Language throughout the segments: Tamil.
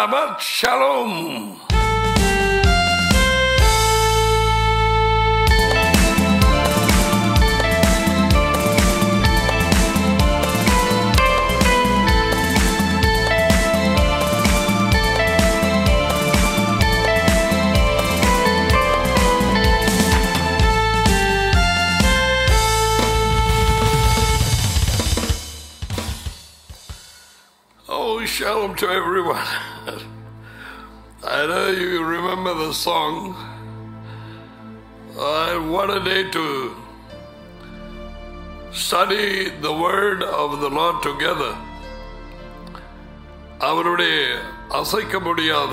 Shabbat Shalom. Oh, shalom to everyone. I know you remember the song. Uh, what a day to study the word of the Lord together. அவருடைய அசைக்க முடியாத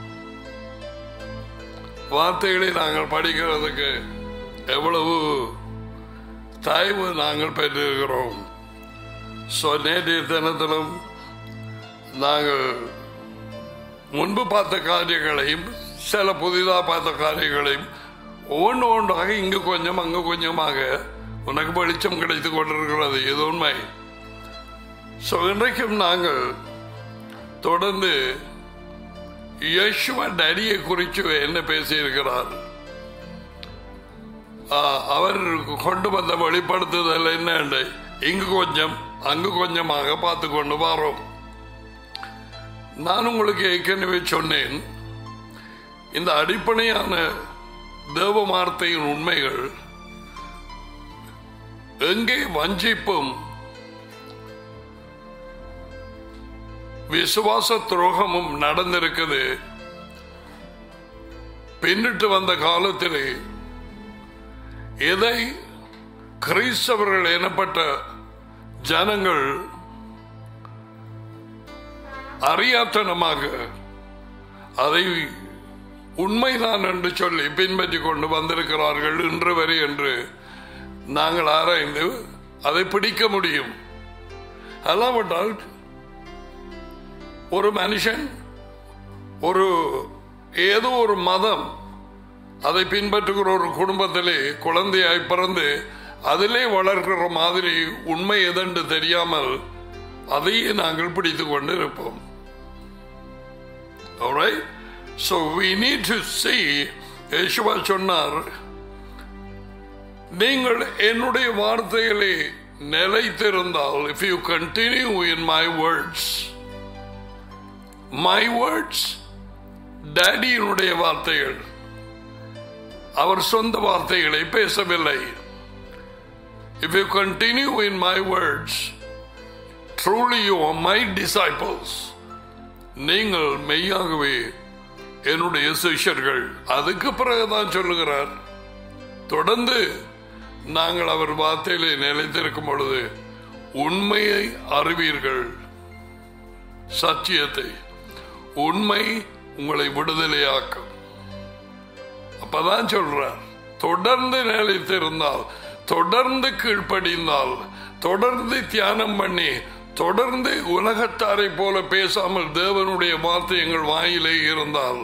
வார்த்தைகளை நாங்கள் படிக்கிறதுக்கு எவ்வளவு தயவு நாங்கள் பெற்றிருக்கிறோம் ஸோ நேற்றைய தினத்திலும் நாங்கள் முன்பு பார்த்த காரியங்களையும் சில புதிதாக பார்த்த காரியங்களையும் ஒவ்வொன்று ஒன்றாக இங்கு கொஞ்சம் அங்கு கொஞ்சமாக உனக்கு வெளிச்சம் கிடைத்து கொண்டிருக்கிறது இது உண்மை ஸோ இன்றைக்கும் நாங்கள் தொடர்ந்து யேசுவ டடியை குறித்து என்ன பேசியிருக்கிறார் ஆ, அவர் கொண்டு வந்த வெளிப்படுத்துதல் என்ன இங்கு கொஞ்சம் அங்கு கொஞ்சமாக பார்த்து கொண்டு வரோம் நான் உங்களுக்கு ஏற்கனவே சொன்னேன் இந்த அடிப்படையான தேவ வார்த்தையின் உண்மைகள் எங்கே வஞ்சிப்பும் விசுவாச துரோகமும் நடந்திருக்குது பின்னிட்டு வந்த காலத்திலே எதை கிறிஸ்தவர்கள் எனப்பட்ட ஜனங்கள் அறியாத்தனமாக அதை உண்மைதான் என்று சொல்லி பின்பற்றி கொண்டு வந்திருக்கிறார்கள் இன்று வரை என்று நாங்கள் ஆராய்ந்து அதை பிடிக்க முடியும் அல்லாவிட்டால் ஒரு மனுஷன் ஒரு ஏதோ ஒரு மதம் அதை பின்பற்றுகிற ஒரு குடும்பத்திலே குழந்தையாய் பிறந்து அதிலே வளர்க்கிற மாதிரி உண்மை எதென்று தெரியாமல் அதையே நாங்கள் பிடித்துக் கொண்டு இருப்போம் Alright? So we need to see Yeshua சொன்னார் நீங்கள் என்னுடைய வார்த்தைகளை நிலைத்திருந்தால் if you continue in my words my words டேடியினுடைய வார்த்தைகள் அவர் சொந்த வார்த்தைகளை பேசவில்லை if you continue in my words truly you are my disciples நீங்கள் மெய்யாகவே என்னுடைய சிஷ்யர்கள் அதுக்கு பிறகுதான் சொல்லுகிறார் தொடர்ந்து நாங்கள் அவர் வார்த்தையிலே நிலைத்திருக்கும் பொழுது உண்மையை அறிவீர்கள் சத்தியத்தை உண்மை உங்களை விடுதலையாக்கும் அப்பதான் சொல்றார் தொடர்ந்து நிலைத்திருந்தால் தொடர்ந்து கீழ்ப்படிந்தால் தொடர்ந்து தியானம் பண்ணி தொடர்ந்து உலகத்தாரை போல பேசாமல் தேவனுடைய வார்த்தை எங்கள் வாயிலே இருந்தால்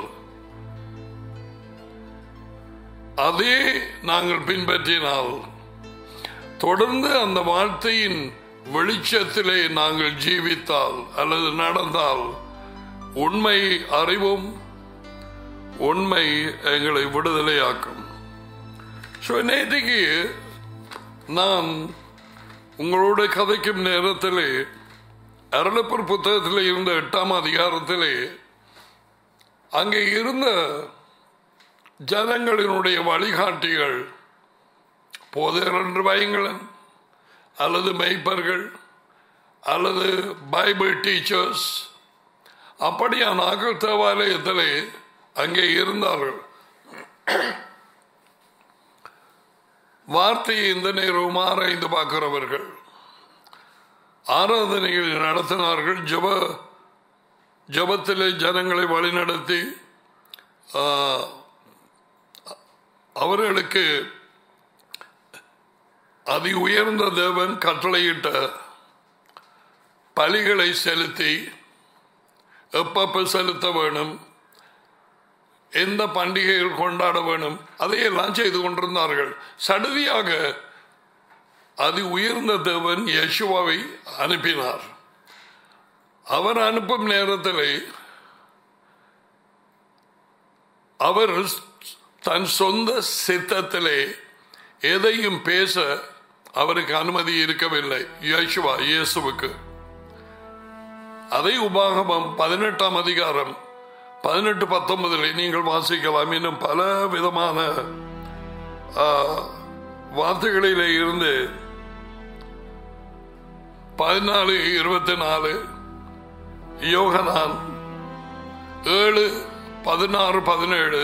அதே நாங்கள் பின்பற்றினால் தொடர்ந்து அந்த வார்த்தையின் வெளிச்சத்திலே நாங்கள் ஜீவித்தால் அல்லது நடந்தால் உண்மை அறிவும் உண்மை எங்களை விடுதலையாக்கும் ஸோ நேற்றுக்கு நான் உங்களோட கதைக்கும் நேரத்திலே அருளப்பர் புத்தகத்தில் இருந்த எட்டாம் அதிகாரத்திலே அங்கே இருந்த ஜனங்களினுடைய வழிகாட்டிகள் போதகர் என்று பயங்களன் அல்லது மெய்ப்பர்கள் அல்லது பைபிள் டீச்சர்ஸ் அப்படியானாக்கள் தேவாலயத்திலே அங்கே இருந்தார்கள் வார்த்தையை இந்த நேரம் ஆராய்ந்து பார்க்கிறவர்கள் ஆராதனைகளை நடத்தினார்கள் ஜப ஜபத்திலே ஜனங்களை வழிநடத்தி ஆ, அவர்களுக்கு அதி உயர்ந்த தேவன் கட்டளையிட்ட பலிகளை செலுத்தி எப்பப்ப செலுத்த வேணும் எந்த பண்டிகைகள் கொண்டாட வேணும் அதையெல்லாம் செய்து கொண்டிருந்தார்கள் சடுதியாக அதி உயர்ந்த தேவன் யேசுவாவை அனுப்பினார் அவர் அனுப்பும் நேரத்தில் அவர் தன் சொந்த சித்தத்திலே எதையும் பேச அவருக்கு அனுமதி இருக்கவில்லை யேசுவா இயேசுவுக்கு அதை உபாகமம் பதினெட்டாம் அதிகாரம் பதினெட்டு பத்தொன்பதில் நீங்கள் வாசிக்கலாம் இன்னும் பல விதமான ஆ, வார்த்தைகளிலே இருந்து பதினாலு இருபத்தி நாலு யோகனான் ஏழு பதினாறு பதினேழு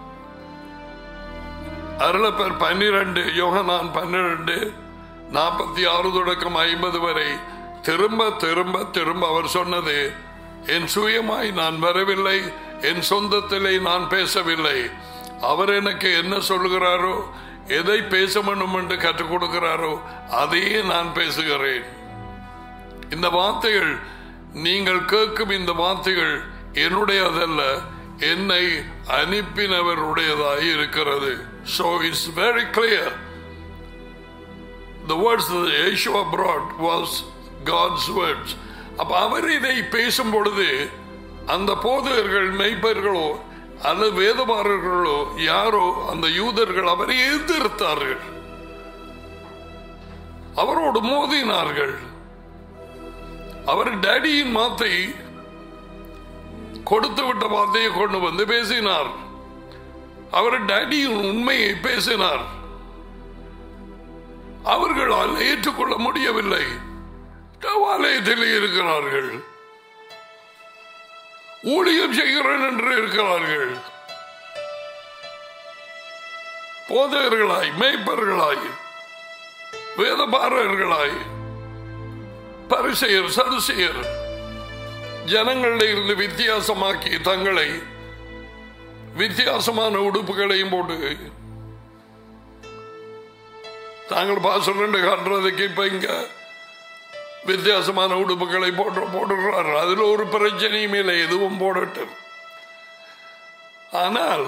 அருளப்பர் பன்னிரண்டு யோகனான் பன்னிரண்டு நாற்பத்தி ஆறு தொடக்கம் ஐம்பது வரை திரும்ப திரும்ப திரும்ப அவர் சொன்னது என் சுயமாய் நான் வரவில்லை என் சொந்தத்திலே நான் பேசவில்லை அவர் எனக்கு என்ன சொல்லுகிறாரோ எதை பேச வேண்டும் என்று கற்றுக் கொடுக்கிறாரோ அதையே நான் பேசுகிறேன் இந்த வார்த்தைகள் நீங்கள் கேட்கும் இந்த வார்த்தைகள் என்னுடையதல்ல என்னை அனுப்பினவருடையதாய் இருக்கிறது so it's very clear the words that Yeshua brought was God's words அப்ப அவர் இதை பேசும் பொழுது அந்த போதகர்கள் மெய்ப்பர்களோ அல்லது வேதபாரர்களோ யாரோ அந்த யூதர்கள் அவரை எதிர்த்தார்கள் அவரோடு மோதினார்கள் அவர் டேடியின் மாத்தை கொடுத்து விட்ட வார்த்தையை கொண்டு வந்து பேசினார் அவர் டேடியின் உண்மையை பேசினார் அவர்களால் ஏற்றுக்கொள்ள முடியவில்லை தேவாலயத்தில் இருக்கிறார்கள் ஊழியம் செய்கிறேன் என்று இருக்கிறார்கள் போதகர்களாய் மேய்ப்பர்களாய் வேதபாரர்களாய் பரிசெயர் சதுசெயர் ஜனங்களில் இருந்து வித்தியாசமாக்கி தங்களை வித்தியாசமான உடுப்புகளையும் போட்டு தாங்கள் பாசல் காட்டுறதுக்கு இப்ப இங்க வித்தியாசமான உடுப்புகளை போட்டு போட்டுக்கிறார்கள் அதுல ஒரு பிரச்சனையும் இல்லை எதுவும் போடட்டும் ஆனால்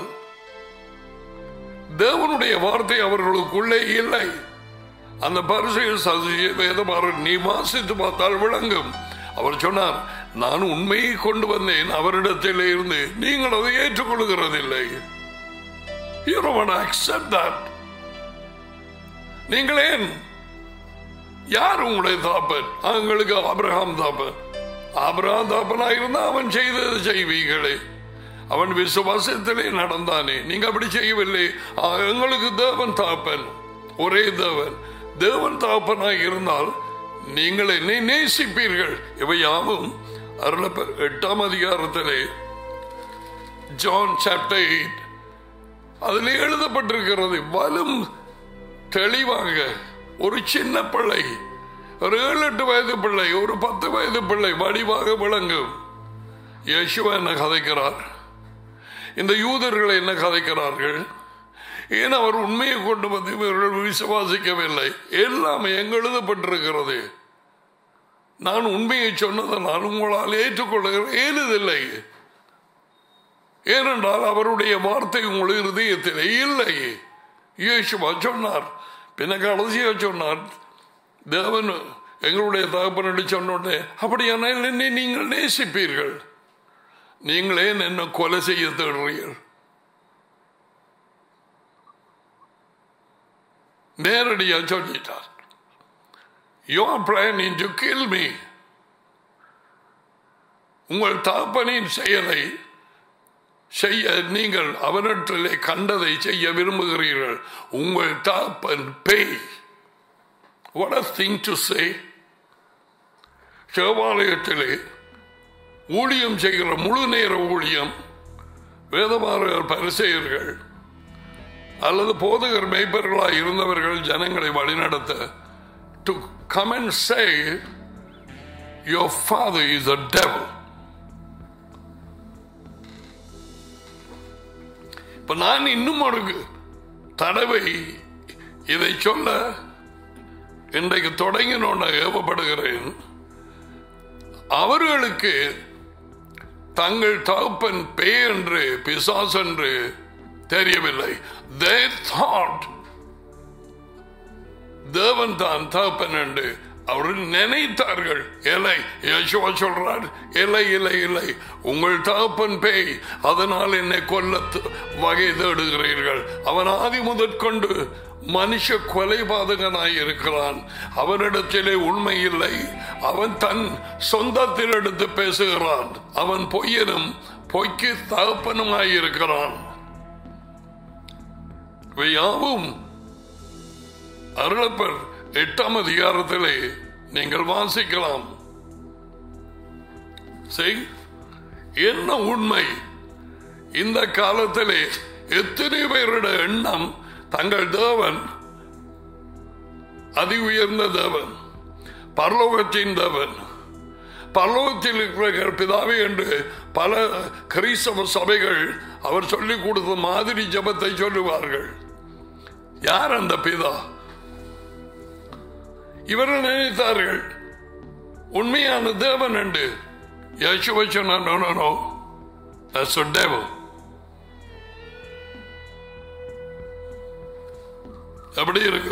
தேவனுடைய வார்த்தை அவர்களுக்குள்ளே இல்லை அந்த பரிசையில் சதிய வேதமாறன் நீ வாசித்து பார்த்தால் விளங்கும் அவர் சொன்னார் நான் உண்மையை கொண்டு வந்தேன் அவரிடத்தில் இருந்து நீங்கள் அதை ஏற்றுக்கொள்கிறதில்லை You don't want to accept that. நீங்கள் ஏன் யார் உங்களுடைய தாப்பன் அவங்களுக்கு ஆபிரகாம் தாப்பன் ஆபிரகாம் தாப்பனா இருந்தா அவன் செய்தது செய்வீங்களே அவன் விசுவாசத்திலே நடந்தானே நீங்க அப்படி செய்யவில்லை ஆ, எங்களுக்கு தேவன் தாப்பன் ஒரே தேவன் தேவன் தாப்பனாய் இருந்தால் நீங்கள் என்னை நேசிப்பீர்கள் இவை யாவும் அருளப்பர் எட்டாம் அதிகாரத்திலே ஜான் சாப்டர் எயிட் அதில் எழுதப்பட்டிருக்கிறது வலும் தெளிவாக ஒரு சின்ன பிள்ளை ஒரு ஏழு எட்டு வயது பிள்ளை ஒரு பத்து வயது பிள்ளை வடிவாக விளங்கும் யேசுவா என்ன கதைக்கிறார் இந்த யூதர்கள் என்ன கதைக்கிறார்கள் ஏன் அவர் உண்மையை கொண்டு வந்து இவர்கள் விசுவாசிக்கவில்லை எல்லாமே எங்க எழுதப்பட்டிருக்கிறது நான் உண்மையை சொன்னதனால் உங்களால் ஏற்றுக்கொள்ளுகிறேன் ஏனுதில்லை ஏனென்றால் அவருடைய வார்த்தை உங்கள் இருதயத்திலே இல்லை இயேசுவா சொன்னார் பின்ன கடைசியா சொன்னார் தேவன் எங்களுடைய தகப்பனடி சொன்னோடனே அப்படியானால் என்னை நீங்கள் நேசிப்பீர்கள் நீங்களே என்ன கொலை செய்ய தேடுறீர்கள் நேரடியா சொல்லிட்டார் you are planning to kill me உங்கள் தகப்பனின் செயலை செய்ய நீங்கள் அவனிடத்திலே கண்டதை செய்ய விரும்புகிறீர்கள் உங்கள் தகப்பன் பேய் what a thing to say சேவாலயத்திலே ஊழியம் செய்கிற முழு நேர ஊழியம் வேதமாரர் பரிசெயர்கள் அல்லது போதகர் மேய்ப்பர்களாய் இருந்தவர்கள் ஜனங்களை வழிநடத்த to come and say your father is a devil இப்ப நான் இன்னும் ஒரு தடவை இதை சொல்ல இன்றைக்கு தொடங்கினோன்னு ஏவப்படுகிறேன் அவர்களுக்கு தங்கள் தகப்பன் பே என்று பிசாஸ் என்று தெரியவில்லை they thought தேவன் தான் தகப்பன் என்று அவர்கள் நினைத்தார்கள் இல்லை யேசுவா சொல்றார் இல்லை இல்லை இல்லை உங்கள் தகப்பன் பேய் அதனால் என்னை கொல்ல த- வகை தேடுகிறீர்கள் அவன் ஆதி முதற்கொண்டு மனுஷ கொலைபாதகனாய் இருக்கிறான் அவனிடத்திலே உண்மை இல்லை அவன் தன் சொந்தத்தில் எடுத்து பேசுகிறான் அவன் பொய்யனும் பொய்க்கு தகப்பனுமாய் இருக்கிறான் இவை யாவும் அருளப்பர் எட்டாம் அதிகாரத்திலே நீங்கள் வாசிக்கலாம் செய், என்ன உண்மை இந்த காலத்திலே எத்தனை பேருடைய எண்ணம் தங்கள் தேவன் அதி உயர்ந்த தேவன் பரலோகத்தின் தேவன் பரலோகத்தில் இருக்கிற பிதாவே என்று பல கிறிஸ்தவ சபைகள் அவர் சொல்லிக் கொடுத்த மாதிரி ஜெபத்தை சொல்லுவார்கள் யார் அந்த பிதா இவர்கள் நினைத்தார்கள் உண்மையான தேவன் என்று யேசுவை சொன்னார் "No, no, no. That's a devil." எப்படி இருக்கு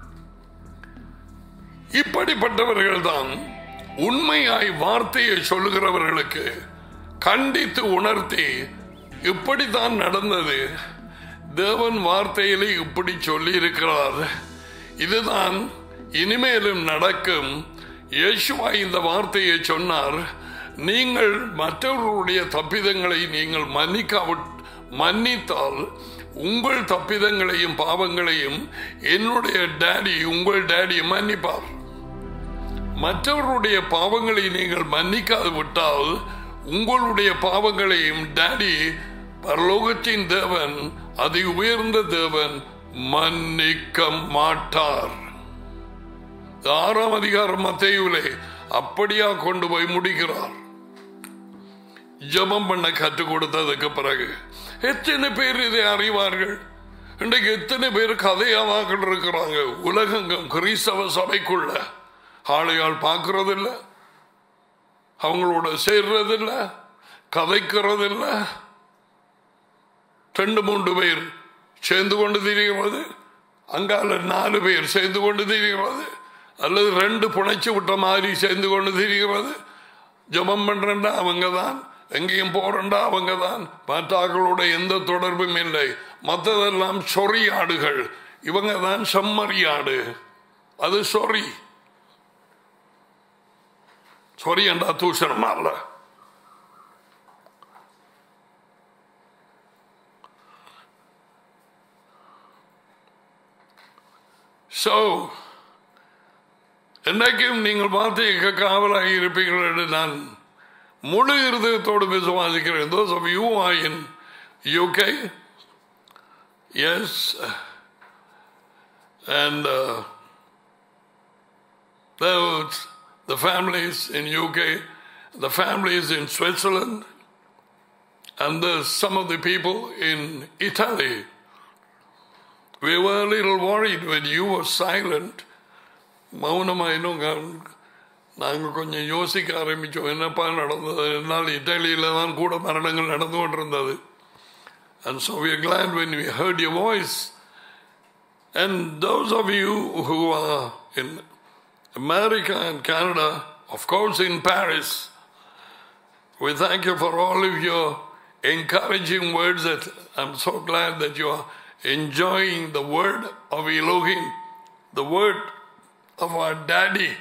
இப்படிப்பட்டவர்கள் தான் உண்மையாய் வார்த்தையை சொல்லுகிறவர்களுக்கு கண்டித்து உணர்த்தி இப்படித்தான் நடந்தது தேவன் வார்த்தையிலே இப்படி சொல்லி இருக்கிறார் இதுதான் இனிமேலும் நடக்கும் இயேசுவா இந்த வார்த்தையை சொன்னார் நீங்கள் மற்றவர்களுடைய தப்பிதங்களை நீங்கள் மன்னிக்காவிட் மன்னித்தால் உங்கள் தப்பிதங்களையும் பாவங்களையும் என்னுடைய டேடி உங்கள் டேடி மன்னிப்பார் மற்றவர்களுடைய பாவங்களை நீங்கள் மன்னிக்காது விட்டால் உங்களுடைய பாவங்களையும் டேடி பரலோகத்தின் தேவன் அதி உயர்ந்த தேவன் மன்னிக்க மாட்டார் ஆறாம் அதிகாரம் மத்தேயுவிலே அப்படியா கொண்டு போய் முடிக்கிறார் ஜெபம் பண்ண கற்றுக் கொடுத்ததுக்கு பிறகு எத்தனை பேர் இதை அறிவார்கள் இன்றைக்கு எத்தனை பேர் கதையாவாக்கள் இருக்கிறாங்க உலகங்கம் கிறிஸ்தவ சபைக்குள்ள ஆளையால் பார்க்கறதில்ல அவங்களோட சேர்றதில்ல கதைக்கிறதில்ல ரெண்டு மூன்று பேர் சேர்ந்து கொண்டு திரிகிறது அங்கால நாலு பேர் சேர்ந்து கொண்டு திரிகிறது அல்லது ரெண்டு புனைச்சு விட்ட மாதிரி சேர்ந்து கொண்டு திரிகிறது ஜபம் பண்றா அவங்க தான் எங்கேயும் போறண்டா அவங்க தான் மற்றாக்களோட எந்த தொடர்பும் இல்லை மற்றதெல்லாம் சொறி ஆடுகள் இவங்க தான் செம்மறி ஆடு அது சொறி சொறி என்றா தூஷணமா இல்ல So, என்றைக்கும் நீங்கள் வார்த்தைக்கு காவலாகி இருப்பீர்கள் என்று நான் முழு இருதயத்தோடு விசுவாசிக்கிறேன் those of you who are in UK yes and uh, those the families in UK the families in Switzerland and the, some of the people in Italy we were a little worried when you were silent மௌனமாக இன்னும் நாங்கள் கொஞ்சம் யோசிக்க ஆரம்பித்தோம் என்னப்பா நடந்தது என்னால் இட்டாலியில் தான் கூட மரணங்கள் நடந்து கொண்டிருந்தது and so we are glad when we heard your voice and those of you who are in America and Canada of course in Paris we thank you for all of your encouraging words that I'm so glad that you are enjoying the word of Elohim the word of our daddy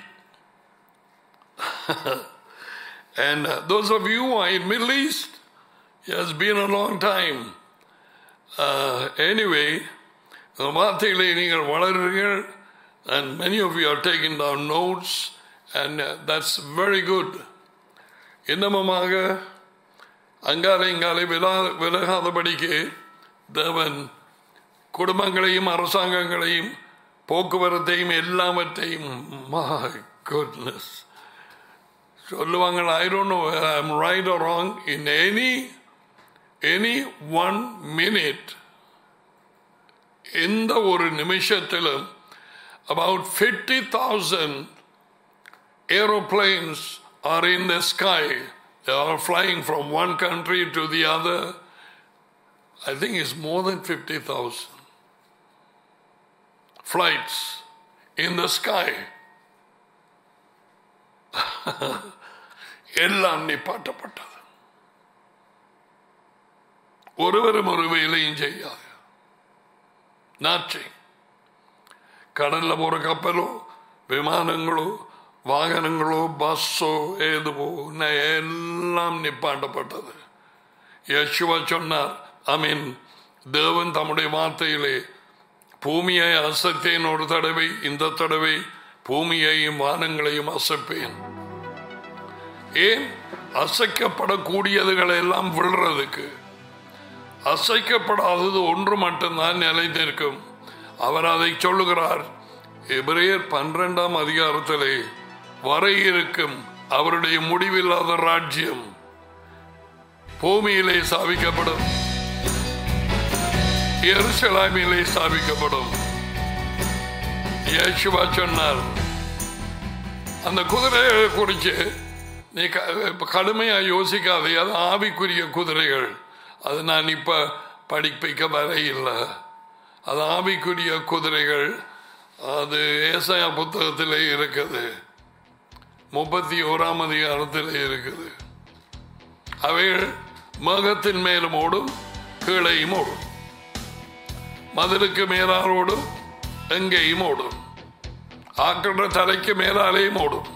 and uh, those of you who are in Middle East, it has been a long time. Uh, anyway, வார்த்தைகளை நீங்கள் வளருங்கள் and many of you are taking down notes and uh, that's very good. இன்னமுமாக அங்காலை இங்காலை விலா விலகாதபடிக்கு தேவன் குடும்பங்களையும் அரசாங்கங்களையும் போக்குவரத்தையும் எல்லாவற்றையும் my goodness சொல்லுவாங்க I don't know I am right or wrong in any any one minute எந்த ஒரு நிமிஷத்திலும் about 50,000 aeroplanes are in the sky. They are flying from one country to the other. I think it's more than 50,000 flights in the sky. எல்லாம் நிப்பாட்டப்பட்டது ஒருவரும் ஒரு வேலையும் செய்யாது நாச்சை கடல்ல போற கப்பலோ விமானங்களோ வாகனங்களோ பஸ்ஸோ ஏதுவோ ந- எல்லாம் நிப்பாட்டப்பட்டது யேசுவா சொன்னார் ஐ மீன் தேவன் தம்முடைய வார்த்தையிலே பூமியை அசைத்தேன் ஒரு தடவை இந்த தடவை பூமியையும் வானங்களையும் அசைப்பேன் ஏன் அசைக்கப்படக்கூடியதுகளை எல்லாம் விழுறதுக்கு அசைக்கப்படாதது ஒன்று மட்டும்தான் நிலைத்திருக்கும் அவர் அதை சொல்லுகிறார் எபிரேயர் பன்னிரெண்டாம் அதிகாரத்திலே வர இருக்கும் அவருடைய முடிவில்லாத ராஜ்யம் பூமியிலே ஸ்தாபிக்கப்படும் எருசலாமிலே ஸ்தாபிக்கப்படும் இயேசுவா சொன்னார் அந்த குதிரைகளை குறித்து நீ க- இப்ப கடுமையா யோசிக்காதே அது ஆவிக்குரிய குதிரைகள் அது நான் இப்ப படிப்பிக்க வர இல்லை அது ஆவிக்குரிய குதிரைகள் அது ஏசாயா புத்தகத்திலே இருக்குது முப்பத்தி ஓராம் அதிகாரத்தில் இருக்குது அவைகள் மேகத்தின் மேலும் ஓடும் கீழையும் ஓடும் மதிலுக்கு மேலால் ஓடும் எங்கேயும் ஓடும் ஆக்கின்ற தலைக்கு மேலாலேயும் ஓடும்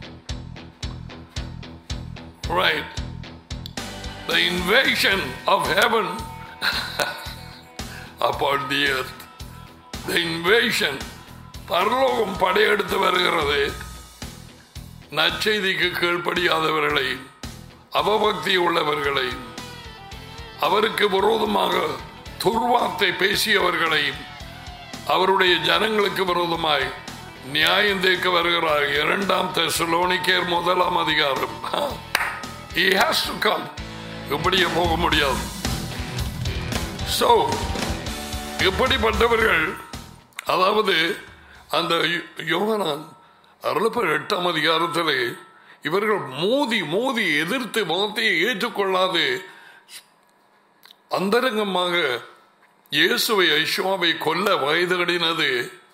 Right. The invasion of heaven upon the earth. The invasion. பரலோகம் படையெடுத்து வருகிறது நற்செய்திக்கு கீழ்ப்படியாதவர்களை அவபக்தி உள்ளவர்களை அவருக்கு விரோதமாக துர்வார்த்தை பேசியவர்களையும் அவருடைய ஜனங்களுக்கு விரோதமாய் நியாயம் தீர்க்க வருகிறார் இரண்டாம் தெசலோனிக்கேர் முதலாம் அதிகாரம் He has to come. இப்படியே போக முடியாது So, இப்படிப்பட்டவர்கள் அதாவது அந்த யோ- யோகனான் அருளப்பர் எட்டாம் அதிகாரத்திலே இவர்கள் மோதி மோதி எதிர்த்து வார்த்தையை ஏற்றுக்கொள்ளாது அந்தரங்கமாக இயேசுவை ஐஷுவாவை கொல்ல வயதுகளினது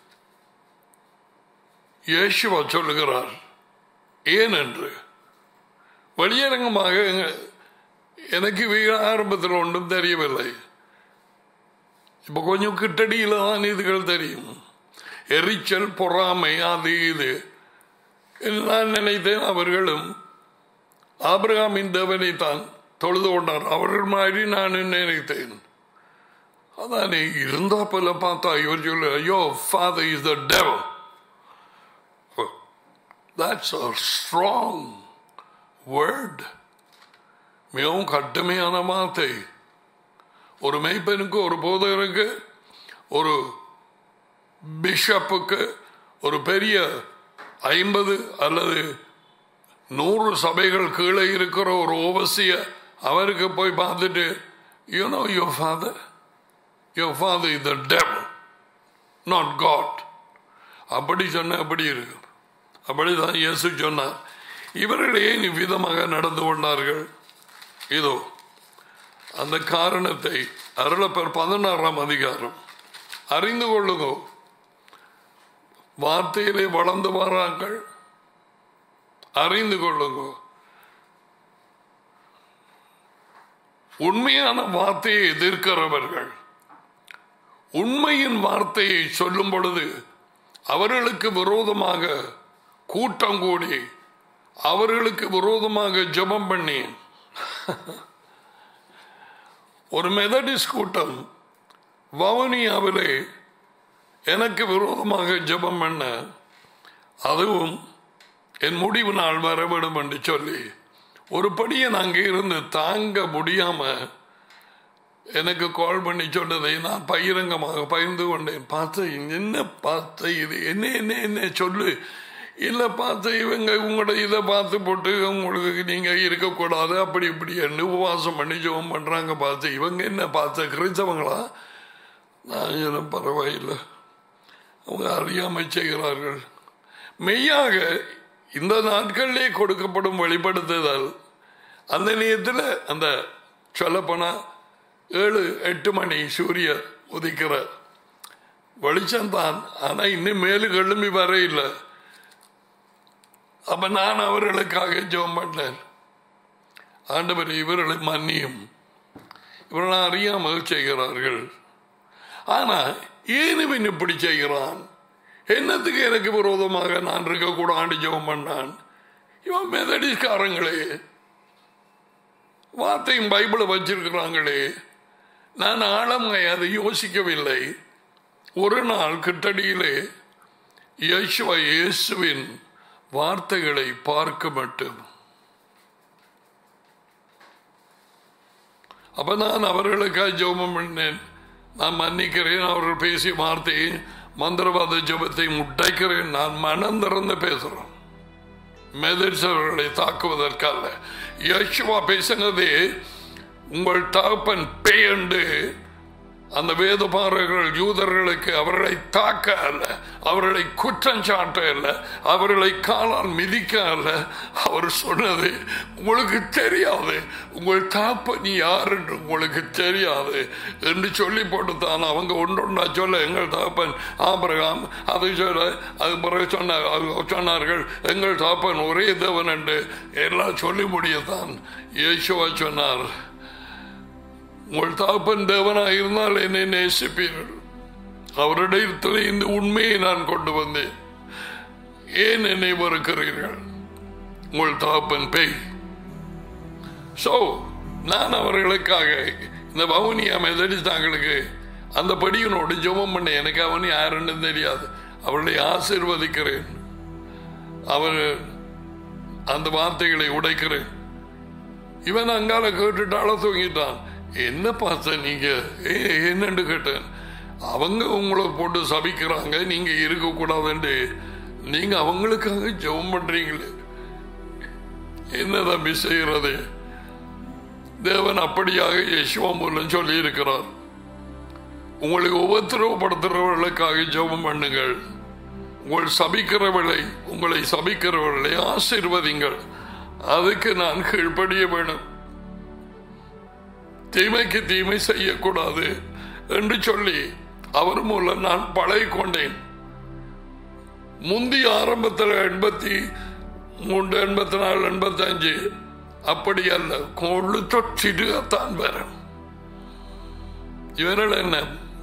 இயேசுவா சொல்லுகிறார் ஏன் என்று வெளியரங்கமாக எனக்கு இவை ஆரம்பத்தில் ஒன்றும் தெரியவில்லை இப்போ கொஞ்சம் கிட்டடியில் தான் இதுகள் தெரியும் எரிச்சல் பொறாமை அது இது நான் நினைத்தேன் அவர்களும் ஆபிரகாமின் தேவனை தான் தொழுது கொண்டார் அவர்கள் மாதிரி நான் நினைத்தேன் அதானே இருந்தா போல பார்த்தா இவர் சொல்லு ஐயோ father is the devil That's a strong word. மிகவும் கடுமையான வார்த்தை ஒரு மெய்ப்பனுக்கு ஒரு போதகருக்கு ஒரு பிஷப்புக்கு ஒரு பெரிய ஐம்பது அல்லது நூறு சபைகள் கீழே இருக்கிற ஒரு ஓவசிய அவருக்கு போய் பார்த்துட்டு you know your father your father is the devil not God அப்படி சொன்ன அப்படி இருக்கு அப்படிதான் இயேசு சொன்னார் இவர்கள் ஏன் இவ்விதமாக நடந்து கொண்டார்கள் இதோ அந்த காரணத்தை அருளப்பர் பதினாறாம் அதிகாரம் அறிந்து கொள்ளுங்கோ வார்த்தையிலே வளர்ந்து வராங்கள் அறிந்து கொள்ளுங்கோ உண்மையான வார்த்தையை எதிர்க்கிறவர்கள் உண்மையின் வார்த்தையை சொல்லும் பொழுது அவர்களுக்கு விரோதமாக கூட்டம் கூடி அவர்களுக்கு விரோதமாக ஜெபம் பண்ணி ஒரு மெதடிஸ் கூட்டம் வவுனியாவிலே எனக்கு விரோதமாக ஜெபம் பண்ண அதுவும் என் முடிவு நாள் வர வேண்டும் என்று சொல்லி ஒரு படியை அங்கே இருந்து தாங்க முடியாம எனக்கு கால் பண்ணி சொன்னதை நான் பகிரங்கமாக பகிர்ந்து கொண்டேன் பார்த்து என்ன பார்த்த இது என்ன என்ன என்ன சொல்லு இல்லை பார்த்து இவங்க உங்களோட இதை பார்த்து போட்டு உங்களுக்கு நீங்கள் இருக்கக்கூடாது அப்படி இப்படி என்ன உபவாசம் பண்ணி ஜெபம் பண்ணுறாங்க பார்த்து இவங்க என்ன பார்த்து கிறிஸ்தவங்களா நான் சொன்னேன், பரவாயில்லை அவங்க அறியாமல் செய்கிறார்கள் மெய்யாக இந்த நாட்களிலே கொடுக்கப்படும் வெளிப்படுத்துதல் அந்த நேரத்தில் அந்த சொல்லப்போனால் ஏழு எட்டு மணி சூரிய உதிக்கிற வெளிச்சம்தான் ஆனால் இன்னும் மேலும் எழும்பி வர இல்லை அப்ப நான் அவர்களுக்காக ஜெபம் பண்ணேன் ஆண்டவர் இவர்களை மன்னியும் இவர்கள் அறியாமல் செய்கிறார்கள் ஆனா ஏன் இவன் இப்படி செய்கிறான் என்னத்துக்கு எனக்கு விரோதமாக நான் இருக்கக்கூடாது ஜெபம் பண்ணான் இவன் மெதடிஸ்காரங்களே வார்த்தையும் பைபிளை வச்சிருக்கிறாங்களே நான் ஆழமாய் அதை யோசிக்கவில்லை ஒரு நாள் கிட்டடியிலே யேசுவ இயேசுவின் வார்த்தைகளை பார்க்க மட்டும் அப்ப நான் அவர்களுக்காக ஜெபம் பண்ணேன் நான் மன்னிக்கிறேன் அவர்கள் பேசிய வார்த்தையை மந்திரவாத ஜெபத்தை முட்டைக்கிறேன் நான் மனம் திறந்து பேசுறேன் மெதர்சவர்களை தாக்குவதற்கல்ல யேசுவா பேசினதே உங்கள் தகப்பன் பேயண்டு அந்த வேதபாரர்கள் யூதர்களுக்கு அவர்களை தாக்க அல்ல அவர்களை குற்றம் சாட்ட அல்ல அவர்களை காலால் மிதிக்க அல்ல அவர் சொன்னது உங்களுக்கு தெரியாது உங்கள் தாப்பன் யார் என்று உங்களுக்கு தெரியாது என்று சொல்லி போட்டுத்தான் அவங்க ஒன்றொன்றா சொல்ல எங்கள் தாப்பன் ஆபரகாம் அதை சொல்ல அது பிறகு சொன்ன சொன்னார்கள் எங்கள் தாப்பன் ஒரே தேவன் என்று எல்லாம் சொல்லி முடியத்தான் இயேசுவா சொன்னார் உங்கள் தாப்பன் தேவனாக இருந்தால் என்னை நேசிப்பீர்கள் அவரிடத்தில் இந்த உண்மையை நான் கொண்டு வந்தேன் ஏன் என்னை வெறுக்கிறீர்கள் உங்கள் தாப்பன் பேய் சோ நான் அவர்களுக்காக இந்த வவுனியா மெதடிஸ்தாங்களுக்கு அந்த படியினோடு ஜெபம் பண்ண எனக்கு அவன் யாருன்னு தெரியாது அவர்களை ஆசிர்வதிக்கிறேன் அவர் அந்த வார்த்தைகளை உடைக்கிறேன் இவன் அங்கால கேட்டுட்டால தூங்கிட்டான் என்ன பார்த்த நீங்க ஏ- என்னன்னு கேட்டேன் அவங்க உங்களை போட்டு சபிக்கிறாங்க நீங்க இருக்க கூடாதுன்னு நீங்க அவங்களுக்காக ஜெபம் பண்றீங்களே என்ன தம்பி செய்யறது தேவன் அப்படியாக யசுவா மூலம் சொல்லி இருக்கிறார் உங்களுக்கு உபத்திரவப்படுத்துறவர்களுக்காக ஜெபம் பண்ணுங்கள் உங்கள் சபிக்கிறவர்களை உங்களை சபிக்கிறவர்களை ஆசீர்வதிங்கள் அதுக்கு நான் கீழ்ப்படிய வேணும் தீமைக்கு தீமை செய்யக்கூடாது என்று சொல்லி அவர் மூலம் நான் பழகி கொண்டேன் முந்தைய ஆரம்பத்தில் எண்பத்தி மூன்று எண்பத்தி நாலு எண்பத்தி அஞ்சு அப்படி அல்ல கொள்ளு தொற்றிடுகத்தான் வரும் இவர்கள் என்ன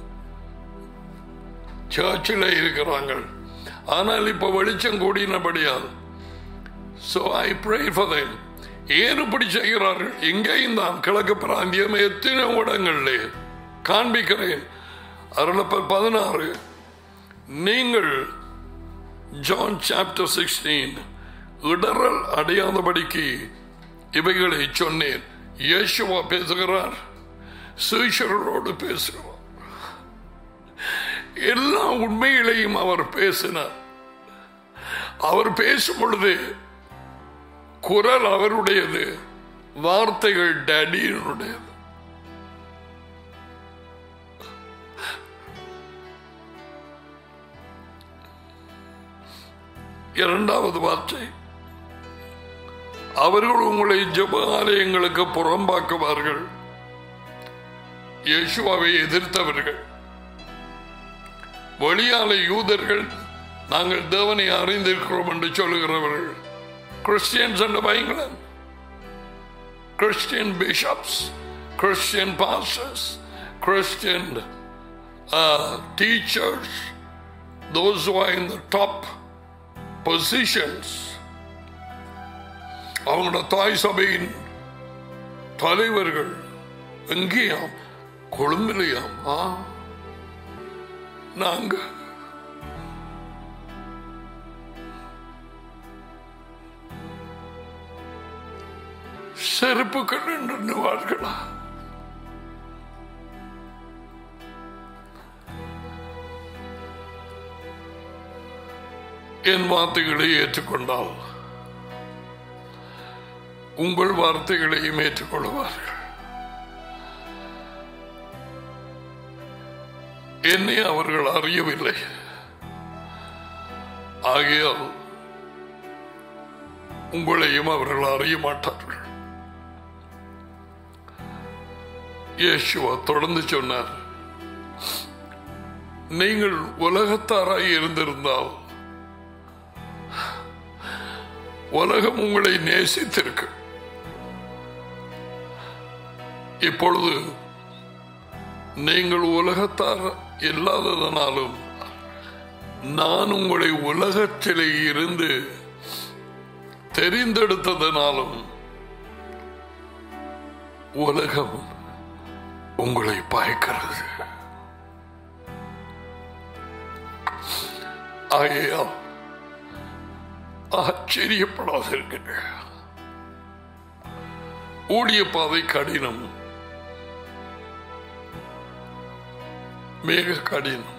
சர்ச்சில் இருக்கிறாங்க ஆனால் இப்ப வெளிச்சம் கூடினபடியால் So I pray for them. ஏன் இப்படி செய்கிறார்கள் எங்கேயும் தான் கிழக்கு பிராந்தியம் எத்தனை இடங்களிலே காண்பிக்கிறேன் அருளப்பர் பதினாறு நீங்கள் ஜான் சாப்டர் சிக்ஸ்டீன் இடரல் அடையாதபடிக்கு இவைகளை சொன்னேன் இயேசுவா பேசுகிறார் சீஷர்களோடு பேசுகிறார் எல்லா உண்மைகளையும் அவர் பேசினார் அவர் பேசும் பொழுது குரல் அவருடையது வார்த்தைகள் டேடியினுடையது இரண்டாவது வார்த்தை அவர்கள் உங்களை ஜெப ஆலயங்களுக்கு புறம்பாக்குவார்கள் இயேசுவாவை எதிர்த்தவர்கள் வெளியால யூதர்கள் நாங்கள் தேவனை அறிந்திருக்கிறோம் என்று சொல்லுகிறவர்கள் கிறிஸ்டியன்ஸ் என்று பயங்களன் Christian bishops Christian pastors Christian teachers those who are in the top positions அவங்களோட தாய் சபையின் தலைவர்கள் எங்கேயாம் கொழும்பிலையாம் ஆ நாங்க செருப்புகள் எண்ணுவார்களா என் வார்த்தைகளை ஏற்றுக்கொண்டால் உங்கள் வார்த்தைகளையும் ஏற்றுக்கொள்வார்கள் என்னை அவர்கள் அறியவில்லை ஆகையால் உங்களையும் அவர்கள் அறிய மாட்டார்கள் இயேசுவா தொடர்ந்து சொன்னார் நீங்கள் உலகத்தாராய் இருந்திருந்தால் உலகம் உங்களை நேசித்திருக்கு இப்பொழுது நீங்கள் உலகத்தார் இல்லாததனாலும் நான் உங்களை உலகத்திலே இருந்து தெரிந்தெடுத்ததனாலும் உலகம் உங்களை பயக்கிறது ஆகையால் ஆச்சரியப்படாதீர்கள் ஊழிய பாதை கடினம் மிக கடினம்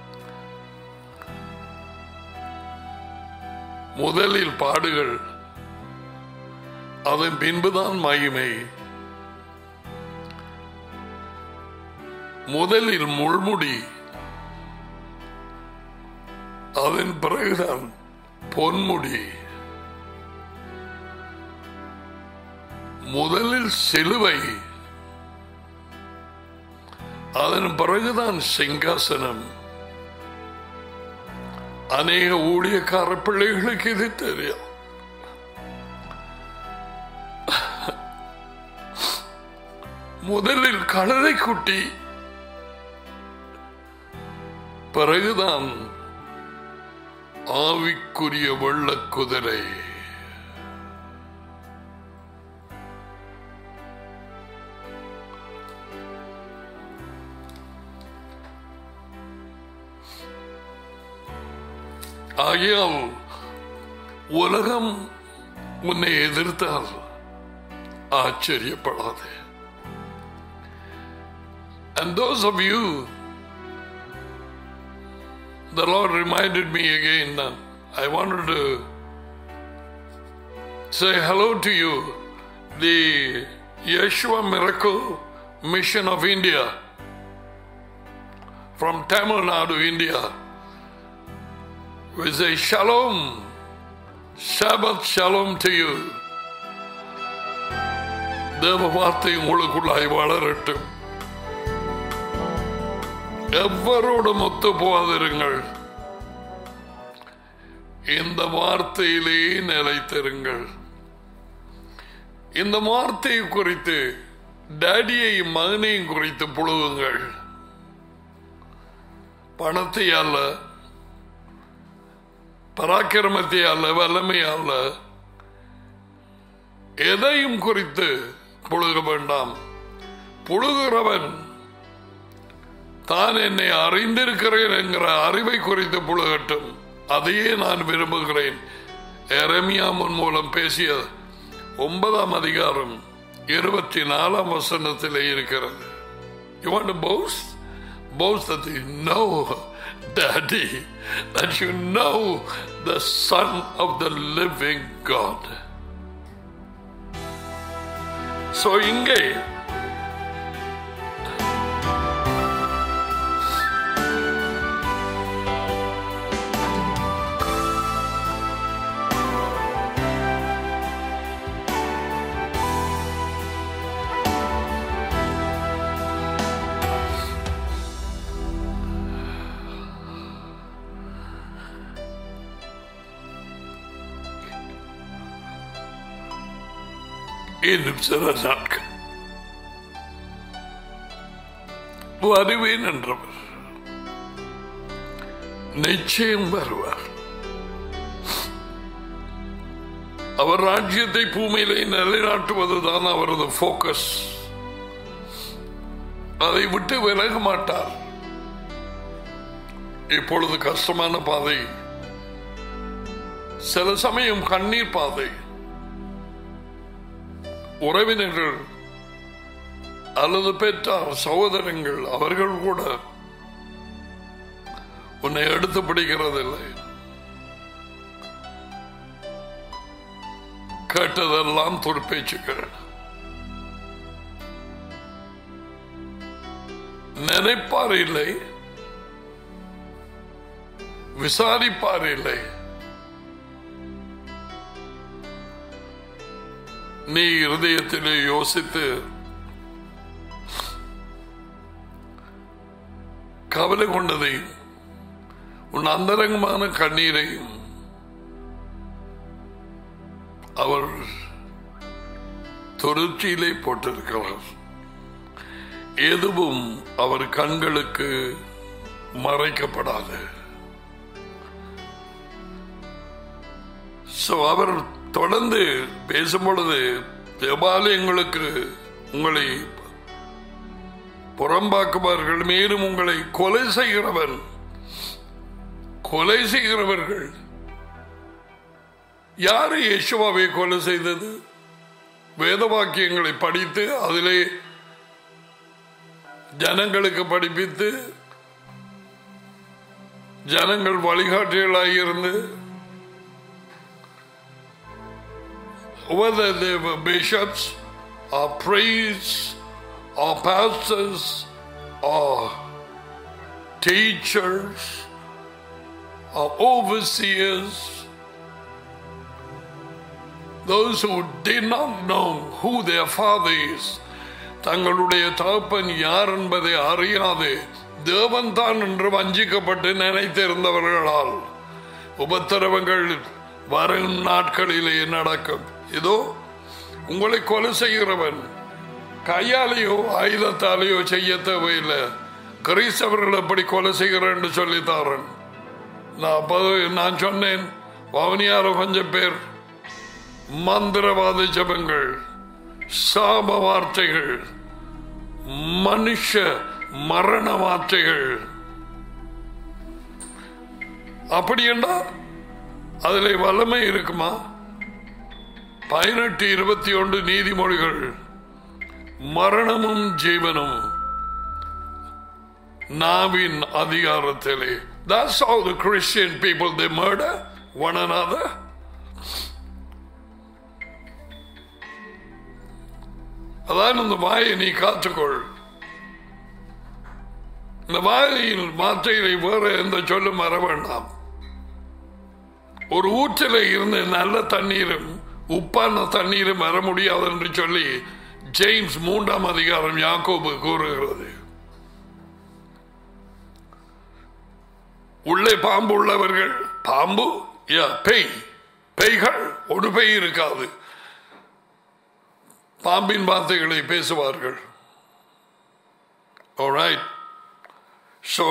முதலில் பாடுகள் அதன் பின்புதான் மகிமை முதலில் முள்முடி அதன் பிறகுதான் பொன்முடி முதலில் சிலுவை அதன் பிறகுதான் சிங்காசனம் அநேக ஊழியக்கார பிள்ளைகளுக்கு இது தெரியும் முதலில் கழுதை குட்டி பிறகுதான் ஆவிக்குரிய வெள்ளக் குதிரை ஆகையால் உலகம் உன்னை எதிர்த்தால் ஆச்சரியப்படாது And those of you, the Lord reminded me again, uh, I wanted to say hello to you, the Yeshua Miracle Mission of India, from Tamil Nadu, India. We say shalom, Sabbath shalom to you. தேவ வார்த்தை உங்களுக்குள்ளாய் வளரட்டும் எவரோடும் ஒத்து போகாதிருங்கள் இந்த வார்த்தையிலே நிலைத்திருங்கள் இந்த வார்த்தையை குறித்து டேடியையும் மகனையும் குறித்து புழுகுங்கள் பணத்தை அல்ல பராக்கிரமத்தை அல்ல வல்லமை அல்ல எதையும் குறித்து புழுக வேண்டாம் புழுகிறவன் தான் என்னை அறிந்திருக்கிறேன் என்கிற அறிவை குறித்து புழுகட்டும் அதையே நான் விரும்புகிறேன் எரமியாமன் மூலம் பேசிய ஒன்பதாம் அதிகாரம் இருபத்தி நாலாம் வசனத்திலே இருக்கிறது You want to boast? Boast that you know Daddy, that you know the Son of the living God. So இங்கே இன்னும் சில நாட்கள் வருவேன் என்றவர் நிச்சயம் வருவார் அவர் ராஜ்யத்தை பூமியிலே நிலைநாட்டுவதுதான் அவரது போக்கஸ் அதை விட்டு விலக மாட்டார் இப்பொழுது கஷ்டமான பாதை சில சமயம் கண்ணீர் பாதை உறவினர்கள் அல்லது பெற்றார் சகோதரங்கள் அவர்கள் கூட உன்னை எடுத்து பிடிக்கிறதில்லை கேட்டதெல்லாம் துர்பேச்சுக்கள் நினைப்பார் இல்லை விசாரிப்பார் இல்லை நீ இருதயத்திலே யோசித்து கவலை கொண்டதையும் உன் அந்தரங்கமான கண்ணீரையும் அவர் துருச்சியிலே போட்டிருக்கிறார் எதுவும் அவர் கண்களுக்கு மறைக்கப்படாது So, அவர் தொடர்ந்து பேசும் பொழுது தேவாலயங்களுக்கு உங்களை புறம்பாக்குவார்கள் மேலும் உங்களை கொலை செய்கிறவன் கொலை செய்கிறவர்கள் யாரு யேசுவாவை கொலை செய்தது வேத வாக்கியங்களை படித்து அதிலே ஜனங்களுக்கு படிப்பித்து ஜனங்கள் வழிகாட்டிகளாக இருந்து whether they were bishops or priests or pastors or teachers or overseers, those who did not know who their father is, தங்களுடைய தகப்பன் யார் என்பதை அறியாது தேவன் தான் என்று வஞ்சிக்கப்பட்டு நினைத்திருந்தவர்களால் உபத்திரவங்கள் வரும் நாட்களிலே நடக்கும் இதோ உங்களை கொலை செய்கிறவன் கையாலேயோ ஆயுதத்தாலேயோ செய்ய தேவையில்லை கிறிஸ்தவர்கள் எப்படி கொலை செய்கிறேன்னு சொல்லித்தாரன் நான் அப்போது நான் சொன்னேன் வவுனியார கொஞ்சம் பேர் மந்திரவாத ஜபங்கள் சாப வார்த்தைகள் மனுஷ மரண வார்த்தைகள் அப்படி என்றால் அதில் வல்லமை இருக்குமா பதினெட்டு இருபத்தி ஒன்று நீதிமொழிகள் மரணமும் ஜீவனும் நாவின் அதிகாரத்திலே That's how the Christian people they murder one another. அதான் இந்த வாயை நீ காத்துக்கொள் இந்த வாயில் மாற்றைகளை வேற எந்த சொல்லும் வர வேண்டாம் ஒரு ஊற்றில இருந்து நல்ல தண்ணீரும் உப்பான தண்ணீரும் வர முடியாது என்று சொல்லி ஜேம்ஸ் மூன்றாம் அதிகாரம் யாக்கோபு கூறுகிறது உள்ளே பாம்பு உள்ளவர்கள் பாம்பு யா, பேய் பேய்கள் ஒரு பேய் இருக்காது பாம்பின் வார்த்தைகளை பேசுவார்கள் Alright. So,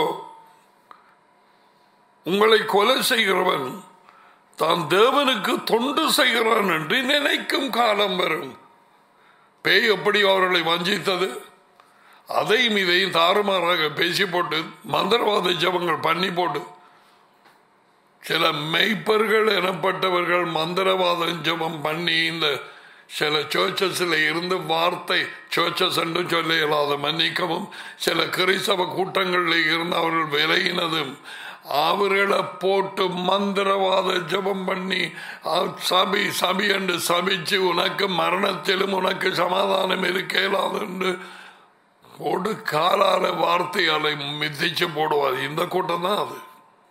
உங்களை கொலை செய்கிறவன் தான் தேவனுக்கு தொண்டு செய்கிறான் என்று நினைக்கும் காலம் வரும் பேய் எப்படி அவர்களை வஞ்சித்தது அதையும் இதையும் தாறுமாறாக பேசி போட்டு மந்திரவாத ஜபங்கள் பண்ணி போட்டு சில மெய்ப்பர்கள் எனப்பட்டவர்கள் மந்திரவாத ஜபம் பண்ணி இந்த சில சர்ச்சஸில் இருந்து வார்த்தை சர்ச்சஸ் என்று சொல்ல இயலாத மன்னிக்கவும் சில கிறிஸ்தவ கூட்டங்களில் இருந்து அவர்கள் விலகினதும் அவர்களை போட்டு மந்திரவாத ஜபம் பண்ணி அ- சபி சபி என்று சபிச்சு உனக்கு மரணத்திலும் உனக்கு சமாதானம் இருக்க இயலாது என்று போட்டு காலால வார்த்தையாலை மிதிச்சு போடுவார் இந்த கூட்டம் தான் அது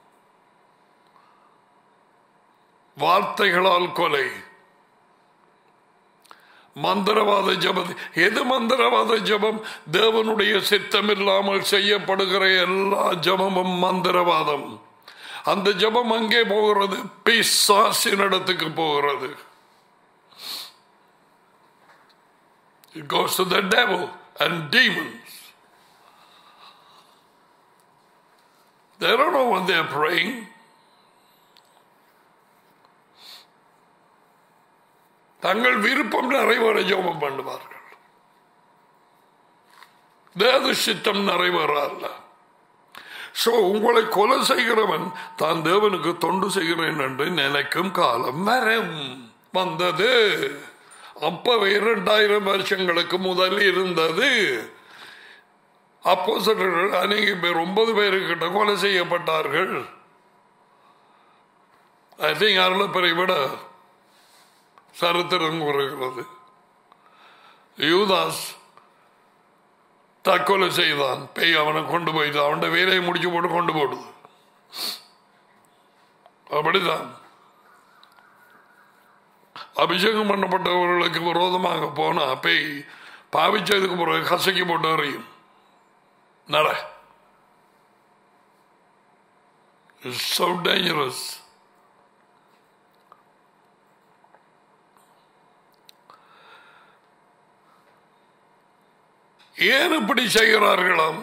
வார்த்தைகளால் கொலை மந்திரவாத ஜபம் எது மந்திரவாத ஜபம் தேவனுடைய சித்தம் இல்லாமல் செய்யப்படுகிற எல்லா ஜபமும் மந்திரவாதம் அந்த ஜபம் அங்கே போகிறது பிசாசின் இடத்துக்கு போகிறது It goes to the devil and demons. They don't know what they're praying. தங்கள் விருப்பம் நிறைவேற ஜெபம் பண்ணுவார்கள் தேவ சித்தம் நிறைவேறால சோ உங்களை கொலை செய்கிறவன் தான் தேவனுக்கு தொண்டு செய்கிறேன் என்று நினைக்கும் காலம் வரும் வந்தது அப்பவே இரண்டாயிரம் வருஷங்களுக்கு முதல் இருந்தது அப்போ அநேக பேர் ஒன்பது பேருக்கிட்ட கொலை செய்யப்பட்டார்கள் ஐ திங்க் அருளப்பரை விட சரித்திரம் கூறுகிறது யூதாஸ் தற்கொலை செய்தான் பேய் அவனை கொண்டு போயிட்டு அவன் வேலையை முடிச்சு போட்டு கொண்டு போடுது அப்படிதான் அபிஷேகம் பண்ணப்பட்டவர்களுக்கு விரோதமாக போனா பேய் பாவிச்சதுக்கு பிறகு கசக்கி போட்டு அறியும் நட so dangerous ஏன் இப்படி செய்கிறார்களாம்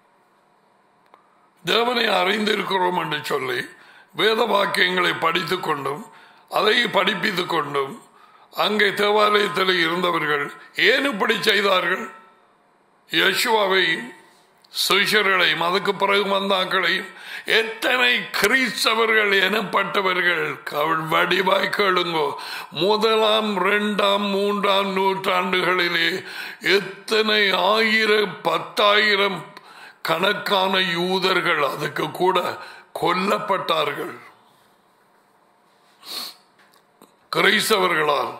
தேவனை அறிந்திருக்கிறோம் என்று சொல்லி வேத வாக்கியங்களை படித்துக் கொண்டும் அதை படிப்பித்துக் கொண்டும் அங்கே தேவாலயத்தில் இருந்தவர்கள் ஏன் இப்படி செய்தார்கள் யசுவாவையும் சுஷர்களையும் அதுக்கு பிறகு வந்தாக்களையும் எத்தனை கிறிஸ்தவர்கள் எனப்பட்டவர்கள் கவ்- வடிவாய் கேளுங்கோ முதலாம் இரண்டாம் மூன்றாம் நூற்றாண்டுகளிலே எத்தனை ஆயிரம் பத்தாயிரம் கணக்கான யூதர்கள் அதுக்கு கூட கொல்லப்பட்டார்கள் கிறிஸ்தவர்களால்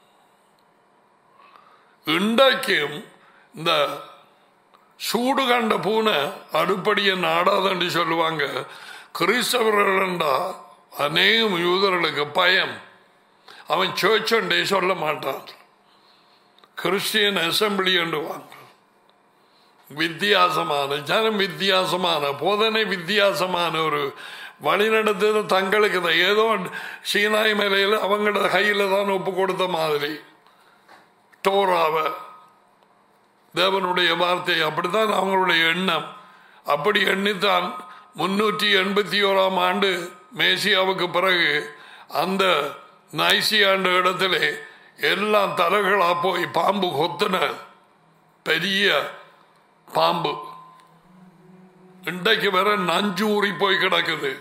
இன்றைக்கும் இந்த சூடு கண்ட பூனை அடுப்படியை நாடாதன்னு சொல்லுவாங்க கிறிஸ்தவர்கள்டா அநேகம் யூதர்களுக்கு பயம் அவன் சர்ச்சண்டே சொல்ல மாட்டான் கிறிஸ்டியன் அசம்பிளி என்றுவாங்க வித்தியாசமான ஜனம் வித்தியாசமான போதனை வித்தியாசமான ஒரு வழிநடத்துறது தங்களுக்கு தான் ஏதோ சீனாய் மேலையில் அவங்களோட கையில் தான் ஒப்பு கொடுத்த மாதிரி டோராவை தேவனுடைய வார்த்தை அப்படித்தான் அவங்களுடைய எண்ணம் அப்படி எண்ணித்தான் முன்னூற்றி எண்பத்தி ஓராம் ஆண்டு மேசியாவுக்கு பிறகு அந்த நைசியாண்டு இடத்திலே எல்லாம் தலைகளா போய் பாம்பு கொத்தின பெரிய பாம்பு இன்றைக்கு வேற நஞ்சு ஊறி போய் கிடக்குது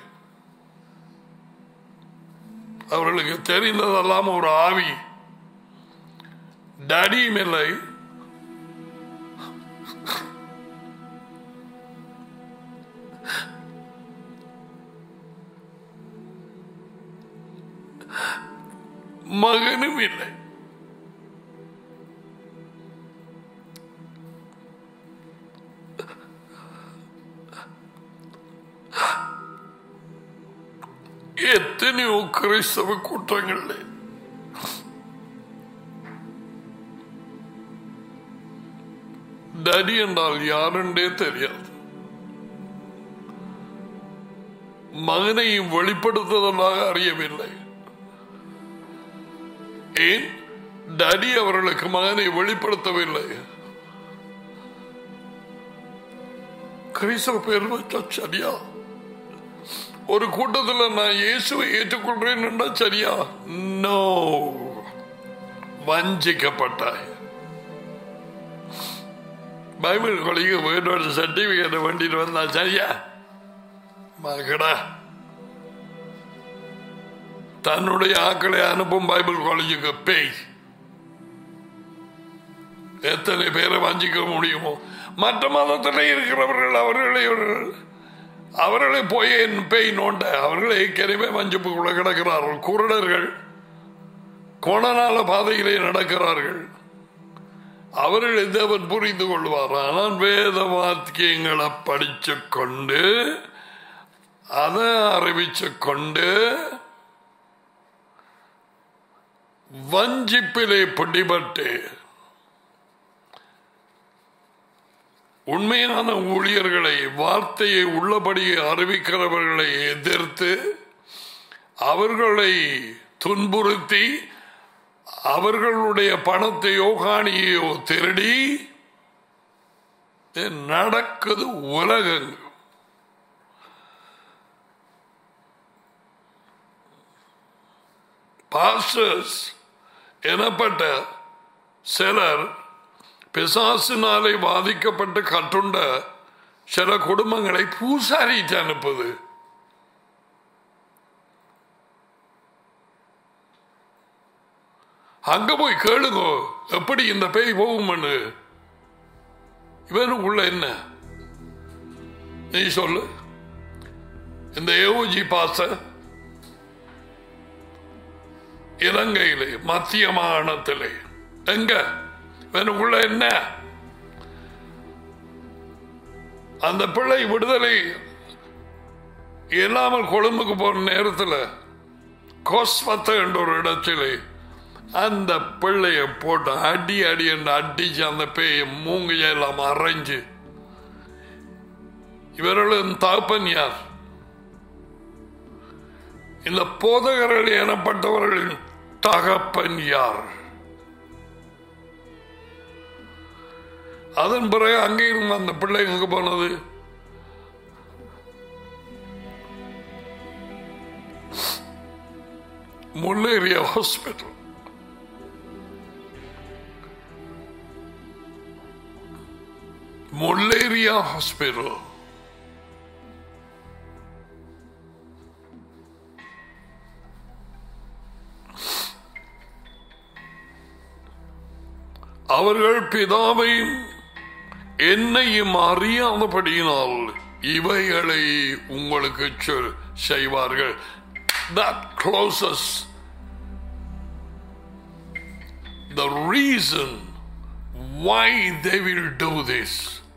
அவர்களுக்கு தெரிந்ததெல்லாம் ஒரு ஆவி டடியும் இல்லை மகனும் இல்லை எத்தனையோ கிறிஸ்தவ கூட்டங்கள் டடி என்றால் யாருண்டே தெரியாது மகனையும் வெளிப்படுத்துவதாக அறியவில்லை ஏன் டடி அவர்களுக்கு மகனை வெளிப்படுத்தவில்லை கிறிஸ்தவ பேர் வச்சா சரியா ஒரு கூட்டத்தில் நான் இயேசுவை ஏற்றுக்கொள்றேன் என்றா சரியா நோ வஞ்சிக்கப்பட்டாய் பைபிள் கொலைக்கு வீட்டோட சர்டிபிகேட் வண்டிட்டு வந்தா சரியா மகடா தன்னுடைய ஆக்களை அனுப்பும் பைபிள் காலேஜுக்கு பேய் எத்தனை பேரை வஞ்சிக்க முடியுமோ மற்ற மதத்தில் இருக்கிறவர்கள் அவர்களை அவர்களை போய் என் பேய் நோண்ட அவர்கள் ஏற்கனவே வஞ்சிப்புக்குள்ள கிடக்கிறார்கள் குருடர்கள் கோணநாள பாதையிலே நடக்கிறார்கள் அவர்களை தேவன் புரிந்து கொள்வார் ஆனால் வேத வாக்கியங்களை படிச்சு கொண்டு அதை அறிவிச்சு கொண்டு வஞ்சிப்பிலே பிடிபட்டு உண்மையான ஊழியர்களை வார்த்தையை உள்ளபடி அறிவிக்கிறவர்களை எதிர்த்து அவர்களை துன்புறுத்தி அவர்களுடைய பணத்தையோ காணியையோ திருடி இது நடக்குது உலகங்கள் பாஸ்டர்ஸ் எனப்பட்ட சிலர் பிசாசினாலே பாதிக்கப்பட்டு கட்டுண்ட சில குடும்பங்களை பூசாரிட்டு அனுப்புது அங்க போய் கேளுங்க எப்படி இந்த பேய் போகும்னு இவனுக்குள்ள என்ன நீ சொல்லு இந்த ஏஓஜி பாச இலங்கையிலே மத்திய மாகாணத்திலே எங்க இவனுக்குள்ள என்ன அந்த பிள்ளை விடுதலை இல்லாமல் கொழும்புக்கு போற நேரத்தில் கோஸ்பத்த என்ற ஒரு இடத்திலே அந்த பிள்ளைய போட்டு அடி அடி என்று அடிச்சு அந்த பேயை மூங்கைய எல்லாம் அரைஞ்சு இவர்களின் தகப்பன் யார் இந்த போதகர்கள் எனப்பட்டவர்களின் தகப்பன் யார் அதன் பிறகு அங்கே இருந்து அந்த பிள்ளை எங்க போனது முல்லேரியா ஹாஸ்பிட்டல் முல்லேரியா ஹாஸ்பிட்டல் அவர்கள் பிதாவையும் என்னையும் அறியாதபடியினால் இவைகளை உங்களுக்கு சொல்- செய்வார்கள் that closes the reason why they will do this